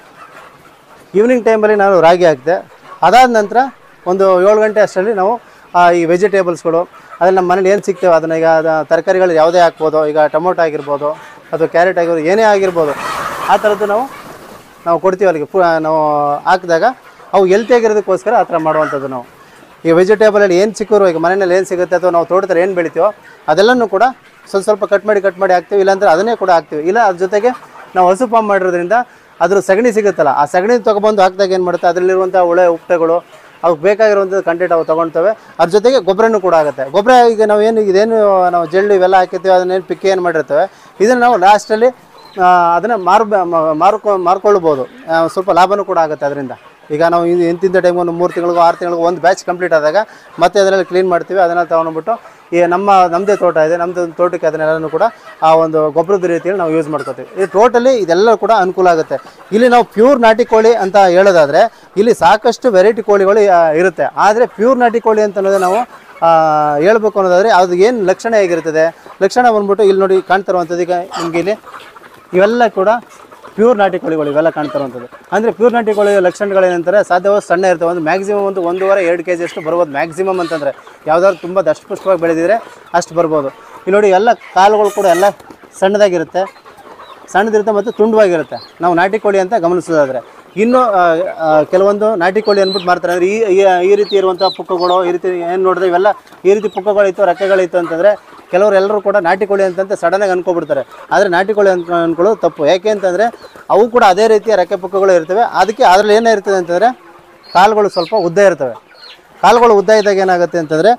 ಈವ್ನಿಂಗ್ ಟೈಮಲ್ಲಿ ನಾನು ರಾಗಿ ಹಾಕಿದೆ ಅದಾದ ನಂತರ ಒಂದು ಏಳು ಗಂಟೆ ಅಷ್ಟರಲ್ಲಿ ನಾವು ಆ, ಈ ವೆಜಿಟೇಬಲ್ಸ್ಗಳು ಅದ್ರಲ್ಲಿ ನಮ್ಮ ಮನೇಲಿ ಏನು ಸಿಗ್ತೇವೆ ಅದನ್ನು ಈಗ ಅದ ತರಕಾರಿಗಳು ಯಾವುದೇ ಹಾಕ್ಬೋದು ಈಗ ಟೊಮೊಟೊ ಆಗಿರ್ಬೋದು ಅಥವಾ ಕ್ಯಾರೆಟ್ ಆಗಿರ್ಬೋದು ಏನೇ ಆಗಿರ್ಬೋದು ಆ ಥರದ್ದು ನಾವು ನಾವು ಕೊಡ್ತೀವಿ ಅಲ್ಲಿಗೆ ಪು ನಾವು ಹಾಕಿದಾಗ ಅವು ಹೆಲ್ತಿ ಆಗಿರೋದಕ್ಕೋಸ್ಕರ ಆ ಥರ ಮಾಡುವಂಥದ್ದು ನಾವು ಈ ವೆಜಿಟೇಬಲಲ್ಲಿ ಏನು ಸಿಕ್ಕೋರು ಈಗ ಮನೆಯಲ್ಲಿ ಏನು ಸಿಗುತ್ತೆ ಅಥವಾ ನಾವು ತೋಟದಲ್ಲಿ ಏನು ಬೆಳಿತೀವೋ ಅದೆಲ್ಲನೂ ಕೂಡ ಸ್ವಲ್ಪ ಸ್ವಲ್ಪ ಕಟ್ ಮಾಡಿ ಕಟ್ ಮಾಡಿ ಹಾಕ್ತೀವಿ ಇಲ್ಲಾಂದ್ರೆ ಅದನ್ನೇ ಕೂಡ ಹಾಕ್ತೀವಿ ಇಲ್ಲ ಅದ್ರ ಜೊತೆಗೆ ನಾವು ಹಸು ಪಾಮ್ ಮಾಡಿರೋದ್ರಿಂದ ಅದ್ರ ಸಗಣಿ ಸಿಗುತ್ತಲ್ಲ ಆ ಸಗಣಿ ತೊಗೊಬಂದು ಹಾಕಿದಾಗ ಏನು ಮಾಡುತ್ತೆ ಅದರಲ್ಲಿರುವಂಥ ಒಳ್ಳೆ ಉಪ್ಪೆಗಳು ಅವಕ್ಕೆ ಬೇಕಾಗಿರುವಂಥ ಕಂಟೆಂಟ್ ಅವು ತೊಗೊಳ್ತವೆ ಅದ್ರ ಜೊತೆಗೆ ಗೊಬ್ಬರನೂ ಕೂಡ ಆಗುತ್ತೆ ಗೊಬ್ಬರ ಈಗ ನಾವು ಏನು ಇದೇನು ನಾವು ಜಳ್ಳು ಇವೆಲ್ಲ ಹಾಕಿರ್ತೀವಿ ಅದನ್ನೇನು ಪಿಕ್ಕಿ ಏನು ಮಾಡಿರ್ತೇವೆ ಇದನ್ನು ನಾವು ಲಾಸ್ಟಲ್ಲಿ ಅದನ್ನು ಮಾರು ಮಾರ್ಕೊ ಮಾರ್ಕೊಳ್ಬೋದು ಆ, ಸ್ವಲ್ಪ ಲಾಭನೂ ಕೂಡ ಆಗುತ್ತೆ ಅದರಿಂದ ಈಗ ನಾವು ಇದು ಇಂತಿಂಥ ಟೈಮ್ ಒಂದು ಮೂರು ತಿಂಗಳಿಗೂ ಆರು ತಿಂಗಳಿಗೂ ಒಂದು ಬ್ಯಾಚ್ ಕಂಪ್ಲೀಟ್ ಆದಾಗ ಮತ್ತೆ ಅದರಲ್ಲಿ ಕ್ಲೀನ್ ಮಾಡ್ತೀವಿ ಅದನ್ನು ತೊಗೊಂಡ್ಬಿಟ್ಟು ಈ ನಮ್ಮ ನಮ್ಮದೇ ತೋಟ ಇದೆ ನಮ್ಮದು ತೋಟಕ್ಕೆ ಅದನ್ನೆಲ್ಲನೂ ಕೂಡ ಆ ಒಂದು ಗೊಬ್ಬರದ ರೀತಿಯಲ್ಲಿ ನಾವು ಯೂಸ್ ಮಾಡ್ಕೋತೀವಿ ಇದು ಟೋಟಲಿ ಇದೆಲ್ಲ ಕೂಡ ಅನುಕೂಲ ಆಗುತ್ತೆ ಇಲ್ಲಿ ನಾವು ಪ್ಯೂರ್ ನಾಟಿ ಕೋಳಿ ಅಂತ ಹೇಳೋದಾದರೆ ಇಲ್ಲಿ ಸಾಕಷ್ಟು ವೆರೈಟಿ ಕೋಳಿಗಳು ಆ, ಇರುತ್ತೆ ಆದರೆ ಪ್ಯೂರ್ ನಾಟಿ ಕೋಳಿ ಅಂತ ಅನ್ನೋದು ನಾವು ಆ, ಹೇಳ್ಬೇಕು ಅನ್ನೋದಾದರೆ ಅದು ಏನು ಲಕ್ಷಣ ಹೇಗಿರ್ತದೆ ಲಕ್ಷಣ ಬಂದ್ಬಿಟ್ಟು ಇಲ್ಲಿ ನೋಡಿ ಕಾಣ್ತಿರುವಂಥದ್ದು ಈಗ ನಿಮಗೆ ಇಲ್ಲಿ ಇವೆಲ್ಲ ಕೂಡ ಪ್ಯೂರ್ ನಾಟಿ ಕೋಳಿಗಳು ಇವೆಲ್ಲ ಕಾಣ್ತಿರುವಂಥದ್ದು ಅಂದರೆ ಪ್ಯೂರ್ ನಾಟಿ ಕೋಳಿ ಲಕ್ಷಣಗಳೇನಂತಾರೆ ಸಾಧ್ಯವಾದ ಸಣ್ಣ ಇರ್ತವೆ ಒಂದು ಮ್ಯಾಕ್ಸಿಮಮ್ ಒಂದು ಒಂದೂವರೆ ಎರಡು ಕೆ ಜಿಯಷ್ಟು ಬರ್ಬೋದು ಮ್ಯಾಕ್ಸಿಮಮ್ ಅಂತಂದರೆ ಯಾವ್ದಾದ್ರು ತುಂಬ ದಷ್ಟಪುಷ್ಟವಾಗಿ ಬೆಳೆದಿದ್ರೆ ಅಷ್ಟು ಬರ್ಬೋದು ಇಲ್ಲಿ ನೋಡಿ ಎಲ್ಲ ಕಾಲುಗಳು ಕೂಡ ಎಲ್ಲ ಸಣ್ಣದಾಗಿರುತ್ತೆ ಸಣ್ಣದಿರುತ್ತೆ ಮತ್ತು ತುಂಡವಾಗಿರುತ್ತೆ ನಾವು ನಾಟಿ ಕೋಳಿ ಅಂತ ಗಮನಿಸೋದಾದ್ರೆ ಇನ್ನು ಆ, ಆ, ಕೆಲವೊಂದು ನಾಟಿ ಕೋಳಿ ಅಂದ್ಬಿಟ್ಟು ಮಾಡ್ತಾರೆ ಅಂದರೆ ಈ ಈ- ಈ ರೀತಿ ಇರುವಂಥ ಪುಕ್ಕಗಳು ಈ ರೀತಿ ಏನು ನೋಡಿದ್ರೆ ಇವೆಲ್ಲ ಈ ರೀತಿ ಪುಕ್ಕಗಳಿತ್ತು ರೆಕ್ಕೆಗಳಿತ್ತು ಅಂತಂದರೆ ಕೆಲವರು ಎಲ್ಲರೂ ಕೂಡ ನಾಟಿ ಕೋಳಿ ಅಂತಂತ ಸಡನ್ನಾಗಿ ಅನ್ಕೊಬಿಡ್ತಾರೆ ಆದರೆ ನಾಟಿ ಕೋಳಿ ಅನ್ಕೊ ಅನ್ಕೊಳ್ಳೋದು ತಪ್ಪು ಯಾಕೆ ಅಂತಂದರೆ ಅವು ಕೂಡ ಅದೇ ರೀತಿಯ ರೆಕ್ಕೆ ಪುಕ್ಕಗಳು ಇರ್ತವೆ ಅದಕ್ಕೆ ಅದರಲ್ಲಿ ಏನಿರ್ತದೆ ಅಂತಂದರೆ ಕಾಲುಗಳು ಸ್ವಲ್ಪ ಉದ್ದ ಇರ್ತವೆ ಕಾಲುಗಳು ಉದ್ದ ಇದ್ದಾಗ ಏನಾಗುತ್ತೆ ಅಂತಂದರೆ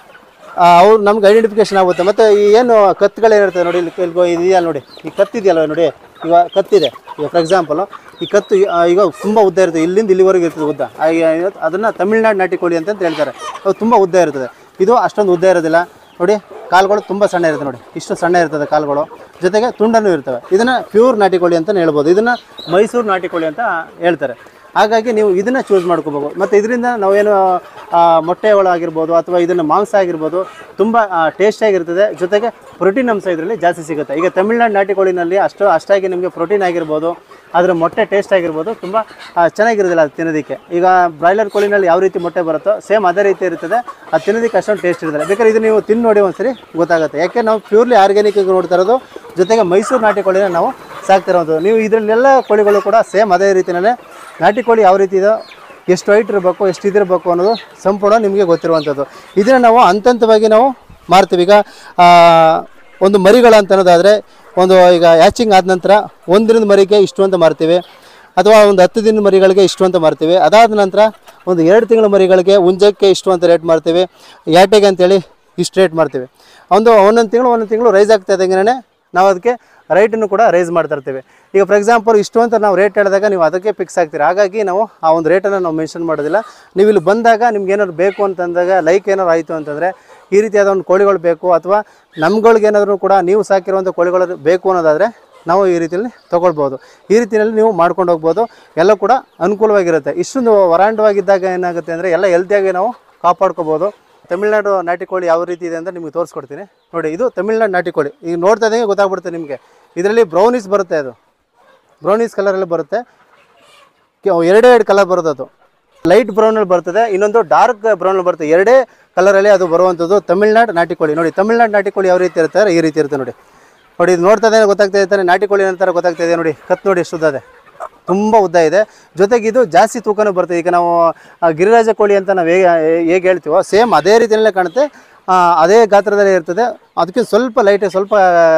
ಅವ್ರು ನಮ್ಗೆ ಐಡೆಂಟಿಫಿಕೇಶನ್ ಆಗುತ್ತೆ ಮತ್ತು ಈ ಏನು ಕತ್ತುಗಳೇನಿರ್ತದೆ ನೋಡಿ ಇಲ್ಲಿ ಕೆಲ್ಗೋ ಇದೆಯಲ್ಲ ನೋಡಿ ಈ ಕತ್ತಿದೆಯಲ್ಲ ನೋಡಿ ಈಗ ಕತ್ತಿದೆ ಈಗ ಫಾರ್ ಎಕ್ಸಾಂಪಲು ಈ ಕತ್ತು ಈ- ಆ, ಈಗ ತುಂಬ ಉದ್ದ ಇರ್ತದೆ ಇಲ್ಲಿಂದ ಇಲ್ಲಿವರೆಗೂ ಇರ್ತದೆ ಉದ್ದ ಆ, ಈ- ಅದನ್ನು ತಮಿಳ್ನಾಡು ನಾಟಿ ಕೋಳಿ ಅಂತ ಹೇಳ್ತಾರೆ ಅದು ತುಂಬ ಉದ್ದ ಇರ್ತದೆ ಇದು ಅಷ್ಟೊಂದು ಉದ್ದ ಇರೋದಿಲ್ಲ ನೋಡಿ ಕಾಲುಗಳು ತುಂಬ ಸಣ್ಣ ಇರುತ್ತೆ ನೋಡಿ ಇಷ್ಟು ಸಣ್ಣ ಇರ್ತದೆ ಕಾಲುಗಳು ಜೊತೆಗೆ ತುಂಡನ್ನು ಇರ್ತವೆ ಇದನ್ನು ಪ್ಯೂರ್ ನಾಟಿ ಕೋಳಿ ಅಂತ ಹೇಳ್ಬೋದು ಇದನ್ನು ಮೈಸೂರು ನಾಟಿ ಕೋಳಿ ಅಂತ ಹೇಳ್ತಾರೆ ಹಾಗಾಗಿ ನೀವು ಇದನ್ನು ಚೂಸ್ ಮಾಡ್ಕೋಬೇಕು ಮತ್ತು ಇದರಿಂದ ನಾವೇನು ಆ, ಮೊಟ್ಟೆ ಒಳ ಆಗಿರ್ಬೋದು ಅಥವಾ ಇದನ್ನು ಮಾಂಸ ಆಗಿರ್ಬೋದು ತುಂಬ ಟೇಸ್ಟಿಯಾಗಿರ್ತದೆ ಜೊತೆಗೆ ಪ್ರೋಟೀನ್ ಅಂಶ ಇದರಲ್ಲಿ ಜಾಸ್ತಿ ಸಿಗುತ್ತೆ ಈಗ ತಮಿಳ್ನಾಡು ನಾಟಿ ಕೋಳಿನಲ್ಲಿ ಅಷ್ಟು ಅಷ್ಟಾಗಿ ನಿಮಗೆ ಪ್ರೋಟೀನ್ ಆಗಿರ್ಬೋದು ಅದರ ಮೊಟ್ಟೆ ಟೇಸ್ಟ್ ಆಗಿರ್ಬೋದು ತುಂಬ ಆ, ಚೆನ್ನಾಗಿರೋದಿಲ್ಲ ಅದು ತಿನ್ನೋದಕ್ಕೆ ಈಗ ಬ್ರಾಯ್ಲರ್ ಕೋಳಿನಲ್ಲಿ ಯಾವ ರೀತಿ ಮೊಟ್ಟೆ ಬರುತ್ತೋ ಸೇಮ್ ಅದೇ ರೀತಿ ಇರ್ತದೆ ಅದು ತಿನ್ನೋದಕ್ಕೆ ಅಷ್ಟೊಂದು ಟೇಸ್ಟ್ ಇರ್ತದೆ ಬೇಕಾದ್ರೆ ಇದು ನೀವು ತಿಂದು ನೋಡಿ ಒಂದ್ಸರಿ ಗೊತ್ತಾಗುತ್ತೆ ಯಾಕೆ ನಾವು ಪ್ಯೂರ್ಲಿ ಆರ್ಗ್ಯಾನಿಕ್ ನೋಡ್ತಾ ಇರೋದು ಜೊತೆಗೆ ಮೈಸೂರು ನಾಟಿ ಕೋಳಿನ ನಾವು ಸಾಕ್ತಿರೋದು ನೀವು ಇದರಲ್ಲೆಲ್ಲ ಕೋಳಿಗಳು ಕೂಡ ಸೇಮ್ ಅದೇ ರೀತಿಯಲ್ಲೇ ನಾಟಿ ಕೋಳಿ ಯಾವ ರೀತಿ ಇದೋ ಎಷ್ಟು ಹೈಟ್ ಇರಬೇಕು ಎಷ್ಟು ಇದಿರಬೇಕು ಅನ್ನೋದು ಸಂಪೂರ್ಣ ನಿಮಗೆ ಗೊತ್ತಿರುವಂಥದ್ದು ಇದನ್ನು ನಾವು ಹಂತ ಹಂತವಾಗಿ ನಾವು ಮಾರ್ತೀವಿ ಈಗ ಆ, ಒಂದು ಮರಿಗಳು ಅಂತ ಅನ್ನೋದಾದರೆ ಒಂದು ಈಗ ಹ್ಯಾಚಿಂಗ್ ಆದ ನಂತರ ಒಂದು ದಿನದ ಮರಿಗೆ ಇಷ್ಟು ಅಂತ ಮಾರ್ತೀವಿ ಅಥವಾ ಒಂದು ಹತ್ತು ದಿನದ ಮರಿಗಳಿಗೆ ಇಷ್ಟು ಅಂತ ಮಾರ್ತೀವಿ ಅದಾದ ನಂತರ ಒಂದು ಎರಡು ತಿಂಗಳ ಮರಿಗಳಿಗೆ ಹುಂಜಕ್ಕೆ ಇಷ್ಟು ಅಂತ ರೇಟ್ ಮಾಡ್ತೀವಿ ಯಾಟೆಗೆ ಅಂತೇಳಿ ಇಷ್ಟು ರೇಟ್ ಮಾಡ್ತೀವಿ ಒಂದು ಒಂದೊಂದು ತಿಂಗಳು ಒಂದೊಂದು ತಿಂಗಳು ರೈಸ್ ಆಗ್ತಾ ಇದ್ದಂಗೆ ನಾವು ಅದಕ್ಕೆ ರೈಟನ್ನು ಕೂಡ ರೈಸ್ ಮಾಡ್ತಾ ಇರ್ತೀವಿ ಈಗ ಫಾರ್ ಎಕ್ಸಾಂಪಲ್ ಇಷ್ಟು ಅಂತ ನಾವು ರೇಟ್ ಹೇಳಿದಾಗ ನೀವು ಅದಕ್ಕೆ ಫಿಕ್ಸ್ ಆಗ್ತೀರಿ ಹಾಗಾಗಿ ನಾವು ಆ ಒಂದು ರೇಟನ್ನು ನಾವು ಮೆನ್ಷನ್ ಮಾಡೋದಿಲ್ಲ ನೀವು ಇಲ್ಲಿ ಬಂದಾಗ ನಿಮ್ಗೆ ಏನಾದ್ರು ಬೇಕು ಅಂತಂದಾಗ ಲೈಕ್ ಏನಾದ್ರು ಆಯಿತು ಅಂತಂದರೆ ಈ ರೀತಿಯಾದ ಒಂದು ಕೋಳಿಗಳು ಬೇಕು ಅಥವಾ ನಮ್ಗಳಿಗೆ ಏನಾದರೂ ಕೂಡ ನೀವು ಸಾಕಿರುವಂಥ ಕೋಳಿಗಳು ಬೇಕು ಅನ್ನೋದಾದರೆ ನಾವು ಈ ರೀತಿಯಲ್ಲಿ ತೊಗೊಳ್ಬೋದು ಈ ರೀತಿಯಲ್ಲಿ ನೀವು ಮಾಡ್ಕೊಂಡು ಹೋಗ್ಬೋದು ಎಲ್ಲ ಕೂಡ ಅನುಕೂಲವಾಗಿರುತ್ತೆ ಇಷ್ಟೊಂದು ವರಾಂಡವಾಗಿದ್ದಾಗ ಏನಾಗುತ್ತೆ ಅಂದರೆ ಎಲ್ಲ ಹೆಲ್ತಿಯಾಗಿ ನಾವು ಕಾಪಾಡ್ಕೋಬೋದು ತಮಿಳ್ನಾಡು ನಾಟಿ ಕೋಳಿ ಯಾವ ರೀತಿ ಇದೆ ಅಂತ ನಿಮಗೆ ತೋರಿಸ್ಕೊಡ್ತೀನಿ ನೋಡಿ ಇದು ತಮಿಳ್ನಾಡು ನಾಟಿ ಕೋಳಿ ಈಗ ನೋಡ್ತಾ ಇದ್ದಂಗೆ ಗೊತ್ತಾಗ್ಬಿಡುತ್ತೆ ನಿಮಗೆ ಇದರಲ್ಲಿ ಬ್ರೌನೀಸ್ ಬರುತ್ತೆ ಅದು ಬ್ರೌನೀಸ್ ಕಲರಲ್ಲಿ ಬರುತ್ತೆ ಕೆ- ಎರಡೇ ಎರಡು ಕಲರ್ ಬರೋದು ಅದು ಲೈಟ್ ಬ್ರೌನಲ್ಲಿ ಬರ್ತದೆ ಇನ್ನೊಂದು ಡಾರ್ಕ್ ಬ್ರೌನಲ್ಲಿ ಬರುತ್ತೆ ಎರಡೇ ಕಲರಲ್ಲಿ ಅದು ಬರುವಂಥದ್ದು ತಮಿಳ್ನಾಡು ನಾಟಿ ಕೋಳಿ ನೋಡಿ ತಮಿಳ್ನಾಡು ನಾಟಿ ಕೋಳಿ ಯಾವ ರೀತಿ ಇರುತ್ತೆ ಈ ರೀತಿ ಇರುತ್ತೆ ನೋಡಿ ನೋಡಿ ಇದು ನೋಡ್ತಾ ಇದ್ದೇನೆ ಗೊತ್ತಾಗ್ತಾ ಇರ್ತಾನೆ ನಾಟಿ ಕೋಳಿ ನಂತರ ಗೊತ್ತಾಗ್ತಾ ಇದೆ ನೋಡಿ ಕತ್ ನೋಡಿ ಎಷ್ಟು ಉದ್ದ ಇದೆ ತುಂಬ ಉದ್ದ ಇದೆ ಜೊತೆಗೆ ಇದು ಜಾಸ್ತಿ ತೂಕನೂ ಬರ್ತದೆ ಈಗ ನಾವು ಆ, ಗಿರಿರಾಜ ಕೋಳಿ ಅಂತ ನಾವು ಹೇಗೆ ಹೇಗೆ ಹೇಳ್ತೀವೋ ಸೇಮ್ ಅದೇ ರೀತಿಯಲ್ಲೇ ಕಾಣುತ್ತೆ ಆ, ಅದೇ ಗಾತ್ರದಲ್ಲಿ ಇರ್ತದೆ ಅದಕ್ಕೆ ಸ್ವಲ್ಪ ಲೈಟ್ ಸ್ವಲ್ಪ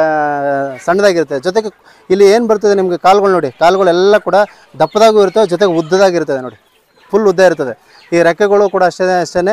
ಆ, ಸಣ್ಣದಾಗಿರುತ್ತೆ ಜೊತೆಗೆ ಇಲ್ಲಿ ಏನು ಬರ್ತದೆ ನಿಮಗೆ ಕಾಲುಗಳು ನೋಡಿ ಕಾಲುಗಳೆಲ್ಲ ಕೂಡ ದಪ್ಪದಾಗೂ ಇರ್ತವೆ ಜೊತೆಗೆ ಉದ್ದದಾಗಿರ್ತದೆ ನೋಡಿ ಫುಲ್ ಉದ್ದ ಇರ್ತದೆ ಈ ರೆಕ್ಕೆಗಳು ಕೂಡ ಅಷ್ಟೇ ಅಷ್ಟೇ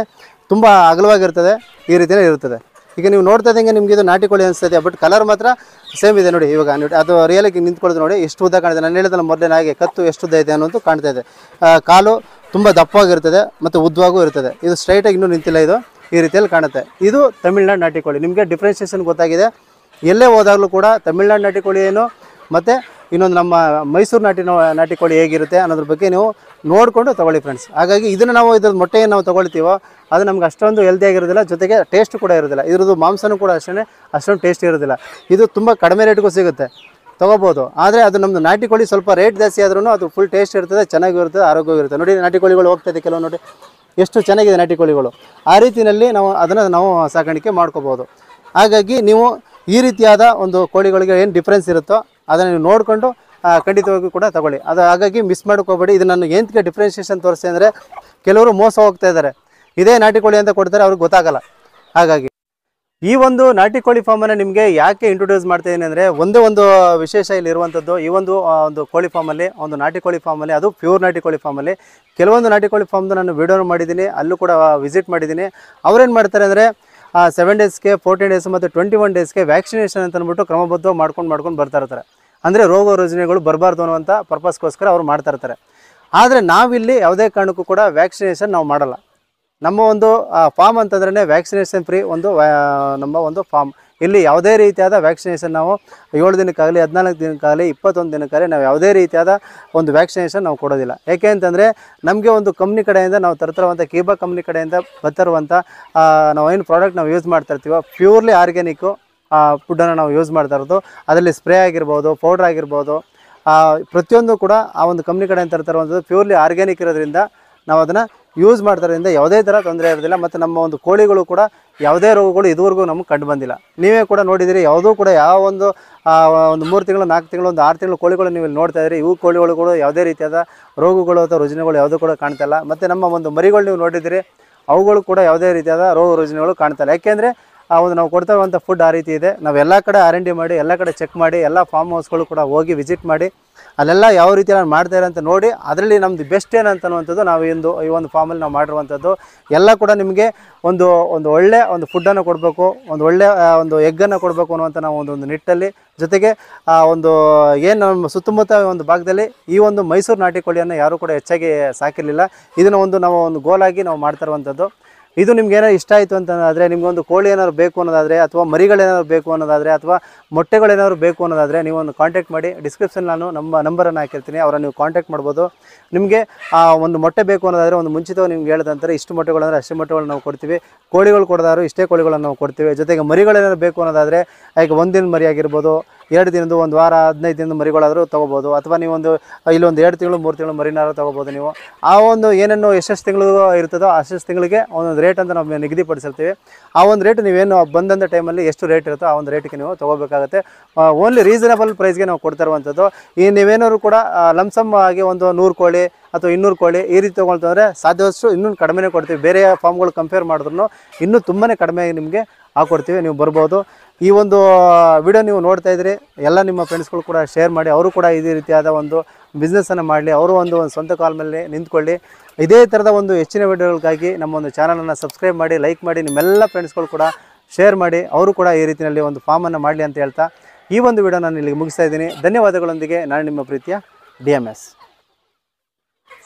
ತುಂಬ ಅಗಲವಾಗಿರ್ತದೆ ಈ ರೀತಿಯೇ ಇರ್ತದೆ ಈಗ ನೀವು ನೋಡ್ತಾ ಇದ್ದಂಗೆ ನಿಮ್ಗೆ ಇದು ನಾಟಿ ಕೋಳಿ ಅನಿಸ್ತದೆ ಬಟ್ ಕಲರ್ ಮಾತ್ರ ಸೇಮ್ ಇದೆ ನೋಡಿ ಇವಾಗ ನೋಡಿ ಅದು ರಿಯಲಾಗಿ ನಿಂತ್ಕೊಳ್ಳೋದು ನೋಡಿ ಎಷ್ಟು ಉದ್ದ ಕಾಣಿದೆ ನಾನು ಹೇಳಿದಲ್ಲ ಮೊದಲೇ ಹಾಗೆ ಕತ್ತು ಎಷ್ಟು ಉದ್ದ ಇದೆ ಅನ್ನೋದು ಕಾಣ್ತಾ ಇದೆ ಆ, ಕಾಲು ತುಂಬ ದಪ್ಪವಾಗಿರ್ತದೆ ಮತ್ತು ಉದ್ದವಾಗೂ ಇರ್ತದೆ ಇದು ಸ್ಟ್ರೈಟಾಗಿ ಇನ್ನೂ ನಿಂತಿಲ್ಲ ಇದು ಈ ರೀತಿಯಲ್ಲಿ ಕಾಣುತ್ತೆ ಇದು ತಮಿಳ್ನಾಡು ನಾಟಿ ಕೋಳಿ ನಿಮಗೆ ಡಿಫ್ರೆನ್ಷಿಯೇಷನ್ ಗೊತ್ತಾಗಿದೆ ಎಲ್ಲೇ ಹೋದಾಗಲೂ ಕೂಡ ತಮಿಳ್ನಾಡು ನಾಟಿ ಕೋಳಿ ಏನು ಮತ್ತು ಇನ್ನೊಂದು ನಮ್ಮ ಮೈಸೂರು ನಾಟಿ ನೋ- ನಾಟಿ ಕೋಳಿ ಹೇಗಿರುತ್ತೆ ಅನ್ನೋದ್ರ ಬಗ್ಗೆ ನೀವು ನೋಡಿಕೊಂಡು ತಗೊಳ್ಳಿ ಫ್ರೆಂಡ್ಸ್ ಹಾಗಾಗಿ ಇದನ್ನು ನಾವು ಇದ್ರ ಮೊಟ್ಟೆಯನ್ನು ನಾವು ತೊಗೊಳ್ತೀವೋ ಅದು ನಮ್ಗೆ ಅಷ್ಟೊಂದು ಹೆಲ್ದಿ ಆಗಿರೋದಿಲ್ಲ ಜೊತೆಗೆ ಟೇಸ್ಟ್ ಕೂಡ ಇರೋದಿಲ್ಲ ಇದ್ರದ್ದು ಮಾಂಸನೂ ಕೂಡ ಅಷ್ಟೇ ಅಷ್ಟೊಂದು ಟೇಸ್ಟ್ ಇರೋದಿಲ್ಲ ಇದು ತುಂಬ ಕಡಿಮೆ ರೇಟ್ಗೂ ಸಿಗುತ್ತೆ ತೊಗೋಬೋದು ಆದರೆ ಅದು ನಮ್ಮದು ನಾಟಿ ಕೋಳಿ ಸ್ವಲ್ಪ ರೇಟ್ ಜಾಸ್ತಿ ಆದ್ರೂ ಅದು ಫುಲ್ ಟೇಸ್ಟ್ ಇರ್ತದೆ ಚೆನ್ನಾಗಿರ್ತದೆ ಆರೋಗ್ಯವಾಗಿರುತ್ತೆ ನೋಡಿ ನಾಟಿ ಕೋಳಿಗಳು ಹೋಗ್ತಾ ಇದೆ ಕೆಲವು ನೋಡಿ ಎಷ್ಟು ಚೆನ್ನಾಗಿದೆ ನಾಟಿ ಕೋಳಿಗಳು ಆ ರೀತಿಯಲ್ಲಿ ನಾವು ಅದನ್ನು ನಾವು ಸಾಕಾಣಿಕೆ ಮಾಡ್ಕೋಬೋದು ಹಾಗಾಗಿ ನೀವು ಈ ರೀತಿಯಾದ ಒಂದು ಕೋಳಿಗಳಿಗೆ ಏನು ಡಿಫ್ರೆನ್ಸ್ ಇರುತ್ತೋ ಅದನ್ನು ನೀವು ನೋಡಿಕೊಂಡು ಖಂಡಿತವಾಗಿಯೂ ಕೂಡ ತಗೊಳ್ಳಿ ಅದು ಹಾಗಾಗಿ ಮಿಸ್ ಮಾಡ್ಕೋಬೇಡಿ ಇದು ನಾನು ಏನಕ್ಕೆ ಡಿಫ್ರೆನ್ಷಿಯೇಷನ್ ತೋರಿಸ್ತೆ ಅಂದರೆ ಕೆಲವರು ಮೋಸ ಹೋಗ್ತಾ ಇದ್ದಾರೆ ಇದೇ ನಾಟಿ ಕೋಳಿ ಅಂತ ಕೊಡ್ತಾರೆ ಅವ್ರಿಗೆ ಗೊತ್ತಾಗಲ್ಲ ಹಾಗಾಗಿ ಈ ಒಂದು ನಾಟಿ ಕೋಳಿ ಫಾರ್ಮನ್ನು ನಿಮಗೆ ಯಾಕೆ ಇಂಟ್ರೊಡ್ಯೂಸ್ ಮಾಡ್ತಾ ಇದ್ದೀನಿ ಅಂದರೆ ಒಂದೇ ಒಂದು ವಿಶೇಷ ಇಲ್ಲಿ ಇರುವಂಥದ್ದು ಈ ಒಂದು ಆ, ಒಂದು ಕೋಳಿ ಫಾರ್ಮಲ್ಲಿ ಒಂದು ನಾಟಿ ಕೋಳಿ ಫಾರ್ಮಲ್ಲಿ ಅದು ಪ್ಯೂರ್ ನಾಟಿ ಕೋಳಿ ಫಾರ್ಮಲ್ಲಿ ಕೆಲವೊಂದು ನಾಟಿ ಕೋಳಿ ಫಾರ್ಮ್ದು ನಾನು ವಿಡಿಯೋ ಮಾಡಿದ್ದೀನಿ ಅಲ್ಲೂ ಕೂಡ ವಿಸಿಟ್ ಮಾಡಿದ್ದೀನಿ ಅವ್ರೇನು ಮಾಡ್ತಾರೆ ಅಂದರೆ ಸೆವೆನ್ ಡೇಸ್ಗೆ ಫೋರ್ಟೀನ್ ಡೇಸ್ ಮತ್ತು ಟ್ವೆಂಟಿ ಒನ್ ಡೇಸ್ಗೆ ವ್ಯಾಕ್ಸಿನೇಷನ್ ಅಂತ ಅಂದ್ಬಿಟ್ಟು ಕ್ರಮಬದ್ಧ ಮಾಡ್ಕೊಂಡು ಮಾಡ್ಕೊಂಡು ಬರ್ತಾ ಇರ್ತಾರೆ ಅಂದರೆ ರೋಗ ರುಜಿನಗಳು ಬರಬಾರ್ದು ಅನ್ನುವಂಥ ಪರ್ಪಸ್ಗೋಸ್ಕರ ಅವ್ರು ಮಾಡ್ತಾ ಇರ್ತಾರೆ ಆದರೆ ನಾವಿಲ್ಲಿ ಯಾವುದೇ ಕಾರಣಕ್ಕೂ ಕೂಡ ವ್ಯಾಕ್ಸಿನೇಷನ್ ನಾವು ಮಾಡಲ್ಲ ನಮ್ಮ ಒಂದು ಫಾರ್ಮ್ ಅಂತಂದ್ರೆ ವ್ಯಾಕ್ಸಿನೇಷನ್ ಫ್ರೀ ಒಂದು ವ್ಯಾ- ನಮ್ಮ ಒಂದು ಫಾರ್ಮ್ ಇಲ್ಲಿ ಯಾವುದೇ ರೀತಿಯಾದ ವ್ಯಾಕ್ಸಿನೇಷನ್ ನಾವು ಏಳು ದಿನಕ್ಕಾಗಲಿ ಹದಿನಾಲ್ಕು ದಿನಕ್ಕಾಗಲಿ ಇಪ್ಪತ್ತೊಂದು ದಿನಕ್ಕಾಗಲಿ ನಾವು ಯಾವುದೇ ರೀತಿಯಾದ ಒಂದು ವ್ಯಾಕ್ಸಿನೇಷನ್ ನಾವು ಕೊಡೋದಿಲ್ಲ ಯಾಕೆ ಅಂತಂದರೆ ನಮಗೆ ಒಂದು ಕಂಪ್ನಿ ಕಡೆಯಿಂದ ನಾವು ತರ್ತಿರುವಂಥ ಕೀಬಾ ಕಂಪ್ನಿ ಕಡೆಯಿಂದ ಬರ್ತಿರುವಂಥ ನಾವು ಏನು ಪ್ರಾಡಕ್ಟ್ ನಾವು ಯೂಸ್ ಮಾಡ್ತಾ ಇರ್ತೀವೋ ಪ್ಯೂರ್ಲಿ ಆರ್ಗ್ಯಾನಿಕ್ಕು ಫುಡ್ಡನ್ನು ನಾವು ಯೂಸ್ ಮಾಡ್ತಾ ಇರೋದು ಅದರಲ್ಲಿ ಸ್ಪ್ರೇ ಆಗಿರ್ಬೋದು ಪೌಡ್ರ್ ಆಗಿರ್ಬೋದು ಆ, ಪ್ರತಿಯೊಂದು ಕೂಡ ಆ ಒಂದು ಕಂಪ್ನಿ ಕಡೆಯಿಂದ ತರ್ತಿರುವಂಥದ್ದು ಪ್ಯೂರ್ಲಿ ಆರ್ಗ್ಯಾನಿಕ್ ಇರೋದ್ರಿಂದ ನಾವು ಅದನ್ನು ಯೂಸ್ ಮಾಡ್ತಾರಿಂದ ಯಾವುದೇ ಥರ ತೊಂದರೆ ಇರೋದಿಲ್ಲ ಮತ್ತು ನಮ್ಮ ಒಂದು ಕೋಳಿಗಳು ಕೂಡ ಯಾವುದೇ ರೋಗಗಳು ಇದುವರೆಗೂ ನಮಗೆ ಕಂಡು ಬಂದಿಲ್ಲ ನೀವೇ ಕೂಡ ನೋಡಿದಿರಿ ಯಾವುದೂ ಕೂಡ ಯಾವ ಒಂದು ಆ, ಒಂದು ಮೂರು ತಿಂಗಳು ನಾಲ್ಕು ತಿಂಗಳು ಒಂದು ಆರು ತಿಂಗಳು ಕೋಳಿಗಳು ನೀವು ಇಲ್ಲಿ ನೋಡ್ತಾ ಇದ್ದೀರಿ ಇವು ಕೋಳಿಗಳು ಕೂಡ ಯಾವುದೇ ರೀತಿಯಾದ ರೋಗಗಳು ಅಥವಾ ರುಜಿನಗಳು ಯಾವುದೂ ಕೂಡ ಕಾಣ್ತಾ ಇಲ್ಲ ಮತ್ತು ನಮ್ಮ ಒಂದು ಮರಿಗಳು ನೀವು ನೋಡಿದಿರಿ ಅವುಗಳು ಕೂಡ ಯಾವುದೇ ರೀತಿಯಾದ ರೋಗ ರುಜಿನಗಳು ಕಾಣ್ತಾ ಇಲ್ಲ ಯಾಕೆಂದರೆ ಆ ಒಂದು ನಾವು ಕೊಡ್ತಾ ಇರುವಂಥ ಫುಡ್ ಆ ರೀತಿ ಇದೆ ನಾವು ಎಲ್ಲ ಕಡೆ ಆರ್ ಎನ್ ಡಿ ಮಾಡಿ ಎಲ್ಲ ಕಡೆ ಚೆಕ್ ಮಾಡಿ ಎಲ್ಲ ಫಾರ್ಮ್ ಹೌಸ್ಗಳು ಕೂಡ ಹೋಗಿ ವಿಸಿಟ್ ಮಾಡಿ ಅಲ್ಲೆಲ್ಲ ಯಾವ ರೀತಿ ನಾನು ಮಾಡ್ತಾರೆ ಅಂತ ನೋಡಿ ಅದರಲ್ಲಿ ನಮ್ಮದು ಬೆಸ್ಟ್ ಏನಂತ ಅನ್ನುವಂಥದ್ದು ನಾವು ಒಂದು ಈ ಒಂದು ಫಾರ್ಮಲ್ಲಿ ನಾವು ಮಾಡಿರುವಂಥದ್ದು ಎಲ್ಲ ಕೂಡ ನಿಮಗೆ ಒಂದು ಒಂದು ಒಳ್ಳೆ ಒಂದು ಫುಡ್ಡನ್ನು ಕೊಡಬೇಕು ಒಂದು ಒಳ್ಳೆ ಆ, ಒಂದು ಎಗ್ಗನ್ನು ಕೊಡಬೇಕು ಅನ್ನುವಂಥ ನಾವು ಒಂದು ಒಂದು ನಿಟ್ಟಲ್ಲಿ ಜೊತೆಗೆ ಆ ಒಂದು ಏನು ನಮ್ಮ ಸುತ್ತಮುತ್ತ ಒಂದು ಭಾಗದಲ್ಲಿ ಈ ಒಂದು ಮೈಸೂರು ನಾಟಿ ಕೋಳಿಯನ್ನು ಯಾರೂ ಕೂಡ ಹೆಚ್ಚಾಗಿ ಸಾಕಿರಲಿಲ್ಲ ಇದನ್ನು ಒಂದು ನಾವು ಒಂದು ಗೋಲಾಗಿ ನಾವು ಮಾಡ್ತಾ ಇರುವಂಥದ್ದು ಇದು ನಿಮ್ಗೆ ಏನಾದ್ರು ಇಷ್ಟ ಆಯಿತು ಅಂತಂದರೆ ನಿಮ್ಗೊಂದು ಕೋಳಿ ಏನಾದ್ರು ಬೇಕು ಅನ್ನೋದಾದರೆ ಅಥವಾ ಮರಿಗಳೇನಾದ್ರು ಬೇಕು ಅನ್ನೋದಾದರೆ ಅಥವಾ ಮೊಟ್ಟೆಗಳೇನಾದ್ರು ಬೇಕು ಅನ್ನೋದಾದರೆ ನೀವು ಒಂದು ಕಾಂಟ್ಯಾಕ್ಟ್ ಮಾಡಿ ಡಿಸ್ಕ್ರಿಪ್ಷನ್ ನಾನು ನಮ್ಮ ನಂಬರನ್ನು ಹಾಕಿರ್ತೀನಿ ಅವರನ್ನು ನೀವು ಕಾಂಟ್ಯಾಕ್ಟ್ ಮಾಡ್ಬೋದು ನಿಮಗೆ ಆ ಒಂದು ಮೊಟ್ಟೆ ಬೇಕು ಅನ್ನೋದಾದರೆ ಒಂದು ಮುಂಚಿತವಾಗಿ ನಿಮ್ಗೆ ಹೇಳಿದಂತಾರೆ ಇಷ್ಟು ಮೊಟ್ಟೆಗಳು ಅಂದರೆ ಅಷ್ಟು ಮೊಟ್ಟೆಗಳು ನಾವು ಕೊಡ್ತೀವಿ ಕೋಳಿಗಳು ಕೊಡೋದಾದ್ರು ಇಷ್ಟೇ ಕೋಳಿಗಳನ್ನು ನಾವು ಕೊಡ್ತೀವಿ ಜೊತೆಗೆ ಮರಿಗಳೇನಾದ್ರು ಬೇಕು ಅನ್ನೋದಾದರೆ ಈಗ ಒಂದಿನ ಮರಿ ಆಗಿರ್ಬೋದು ಎರಡು ದಿನದ್ದು ಒಂದು ವಾರ ಹದಿನೈದು ದಿನದ ಮರಿಗಳಾದರೂ ತೊಗೋಬೋದು ಅಥವಾ ನೀವು ಒಂದು ಇಲ್ಲೊಂದು ಎರಡು ತಿಂಗಳು ಮೂರು ತಿಂಗಳು ಮರಿನಾರು ತೊಗೋಬೋದು ನೀವು ಆ ಒಂದು ಏನೇನು ಎಷ್ಟೆಷ್ಟು ತಿಂಗಳು ಇರ್ತದೋ ಅಷ್ಟೆಷ್ಟು ತಿಂಗಳಿಗೆ ಒಂದೊಂದು ರೇಟ್ ಅಂತ ನಾವು ನಿಗದಿಪಡಿಸಿರ್ತೀವಿ ಆ ಒಂದು ರೇಟ್ ನೀವೇನು ಬಂದಂಥ ಟೈಮಲ್ಲಿ ಎಷ್ಟು ರೇಟ್ ಇರುತ್ತೋ ಆ ಒಂದು ರೇಟಿಗೆ ನೀವು ತೊಗೋಬೇಕಾಗುತ್ತೆ ಓನ್ಲಿ ರೀಸನಬಲ್ ಪ್ರೈಸ್ಗೆ ನಾವು ಕೊಡ್ತಾ ಇರುವಂಥದ್ದು ಈ ನೀವೇನಾದ್ರು ಕೂಡ ಲಮ್ಸಮ್ ಆಗಿ ಒಂದು ನೂರು ಕೋಳಿ ಅಥವಾ ಇನ್ನೂರು ಕೋಳಿ ಈ ರೀತಿ ತೊಗೊಳ್ತಂದ್ರೆ ಸಾಧ್ಯವಷ್ಟು ಇನ್ನೂ ಕಡಿಮೆನೇ ಕೊಡ್ತೀವಿ ಬೇರೆ ಫಾರ್ಮ್ಗಳು ಕಂಪೇರ್ ಮಾಡಿದ್ರು ಇನ್ನೂ ತುಂಬಾ ಕಡಿಮೆ ನಿಮಗೆ ಹಾಕೊಡ್ತೀವಿ ನೀವು ಬರ್ಬೋದು ಈ ಒಂದು ವಿಡಿಯೋ ನೀವು ನೋಡ್ತಾ ಇದ್ರಿ ಎಲ್ಲ ನಿಮ್ಮ ಫ್ರೆಂಡ್ಸ್ಗಳು ಕೂಡ ಶೇರ್ ಮಾಡಿ ಅವರು ಕೂಡ ಇದೇ ರೀತಿಯಾದ ಒಂದು ಬಿಸ್ನೆಸ್ಸನ್ನು ಮಾಡಲಿ ಅವರು ಒಂದು ಒಂದು ಸ್ವಂತ ಕಾಲ ಮೇಲೆ ನಿಂತ್ಕೊಳ್ಳಿ ಇದೇ ಥರದ ಒಂದು ಹೆಚ್ಚಿನ ವಿಡಿಯೋಗಳಿಗಾಗಿ ನಮ್ಮ ಒಂದು ಚಾನಲನ್ನು ಸಬ್ಸ್ಕ್ರೈಬ್ ಮಾಡಿ ಲೈಕ್ ಮಾಡಿ ನಿಮ್ಮೆಲ್ಲ ಫ್ರೆಂಡ್ಸ್ಗಳು ಕೂಡ ಶೇರ್ ಮಾಡಿ ಅವರು ಕೂಡ ಈ ರೀತಿಯಲ್ಲಿ ಒಂದು ಫಾರ್ಮನ್ನು ಮಾಡಲಿ ಅಂತ ಹೇಳ್ತಾ ಈ ಒಂದು ವಿಡಿಯೋ ನಾನು ಇಲ್ಲಿಗೆ ಮುಗಿಸ್ತಾ ಇದ್ದೀನಿ ಧನ್ಯವಾದಗಳೊಂದಿಗೆ ನಾನು ನಿಮ್ಮ ಪ್ರೀತಿಯ ಡಿ ಎಮ್ ಎಸ್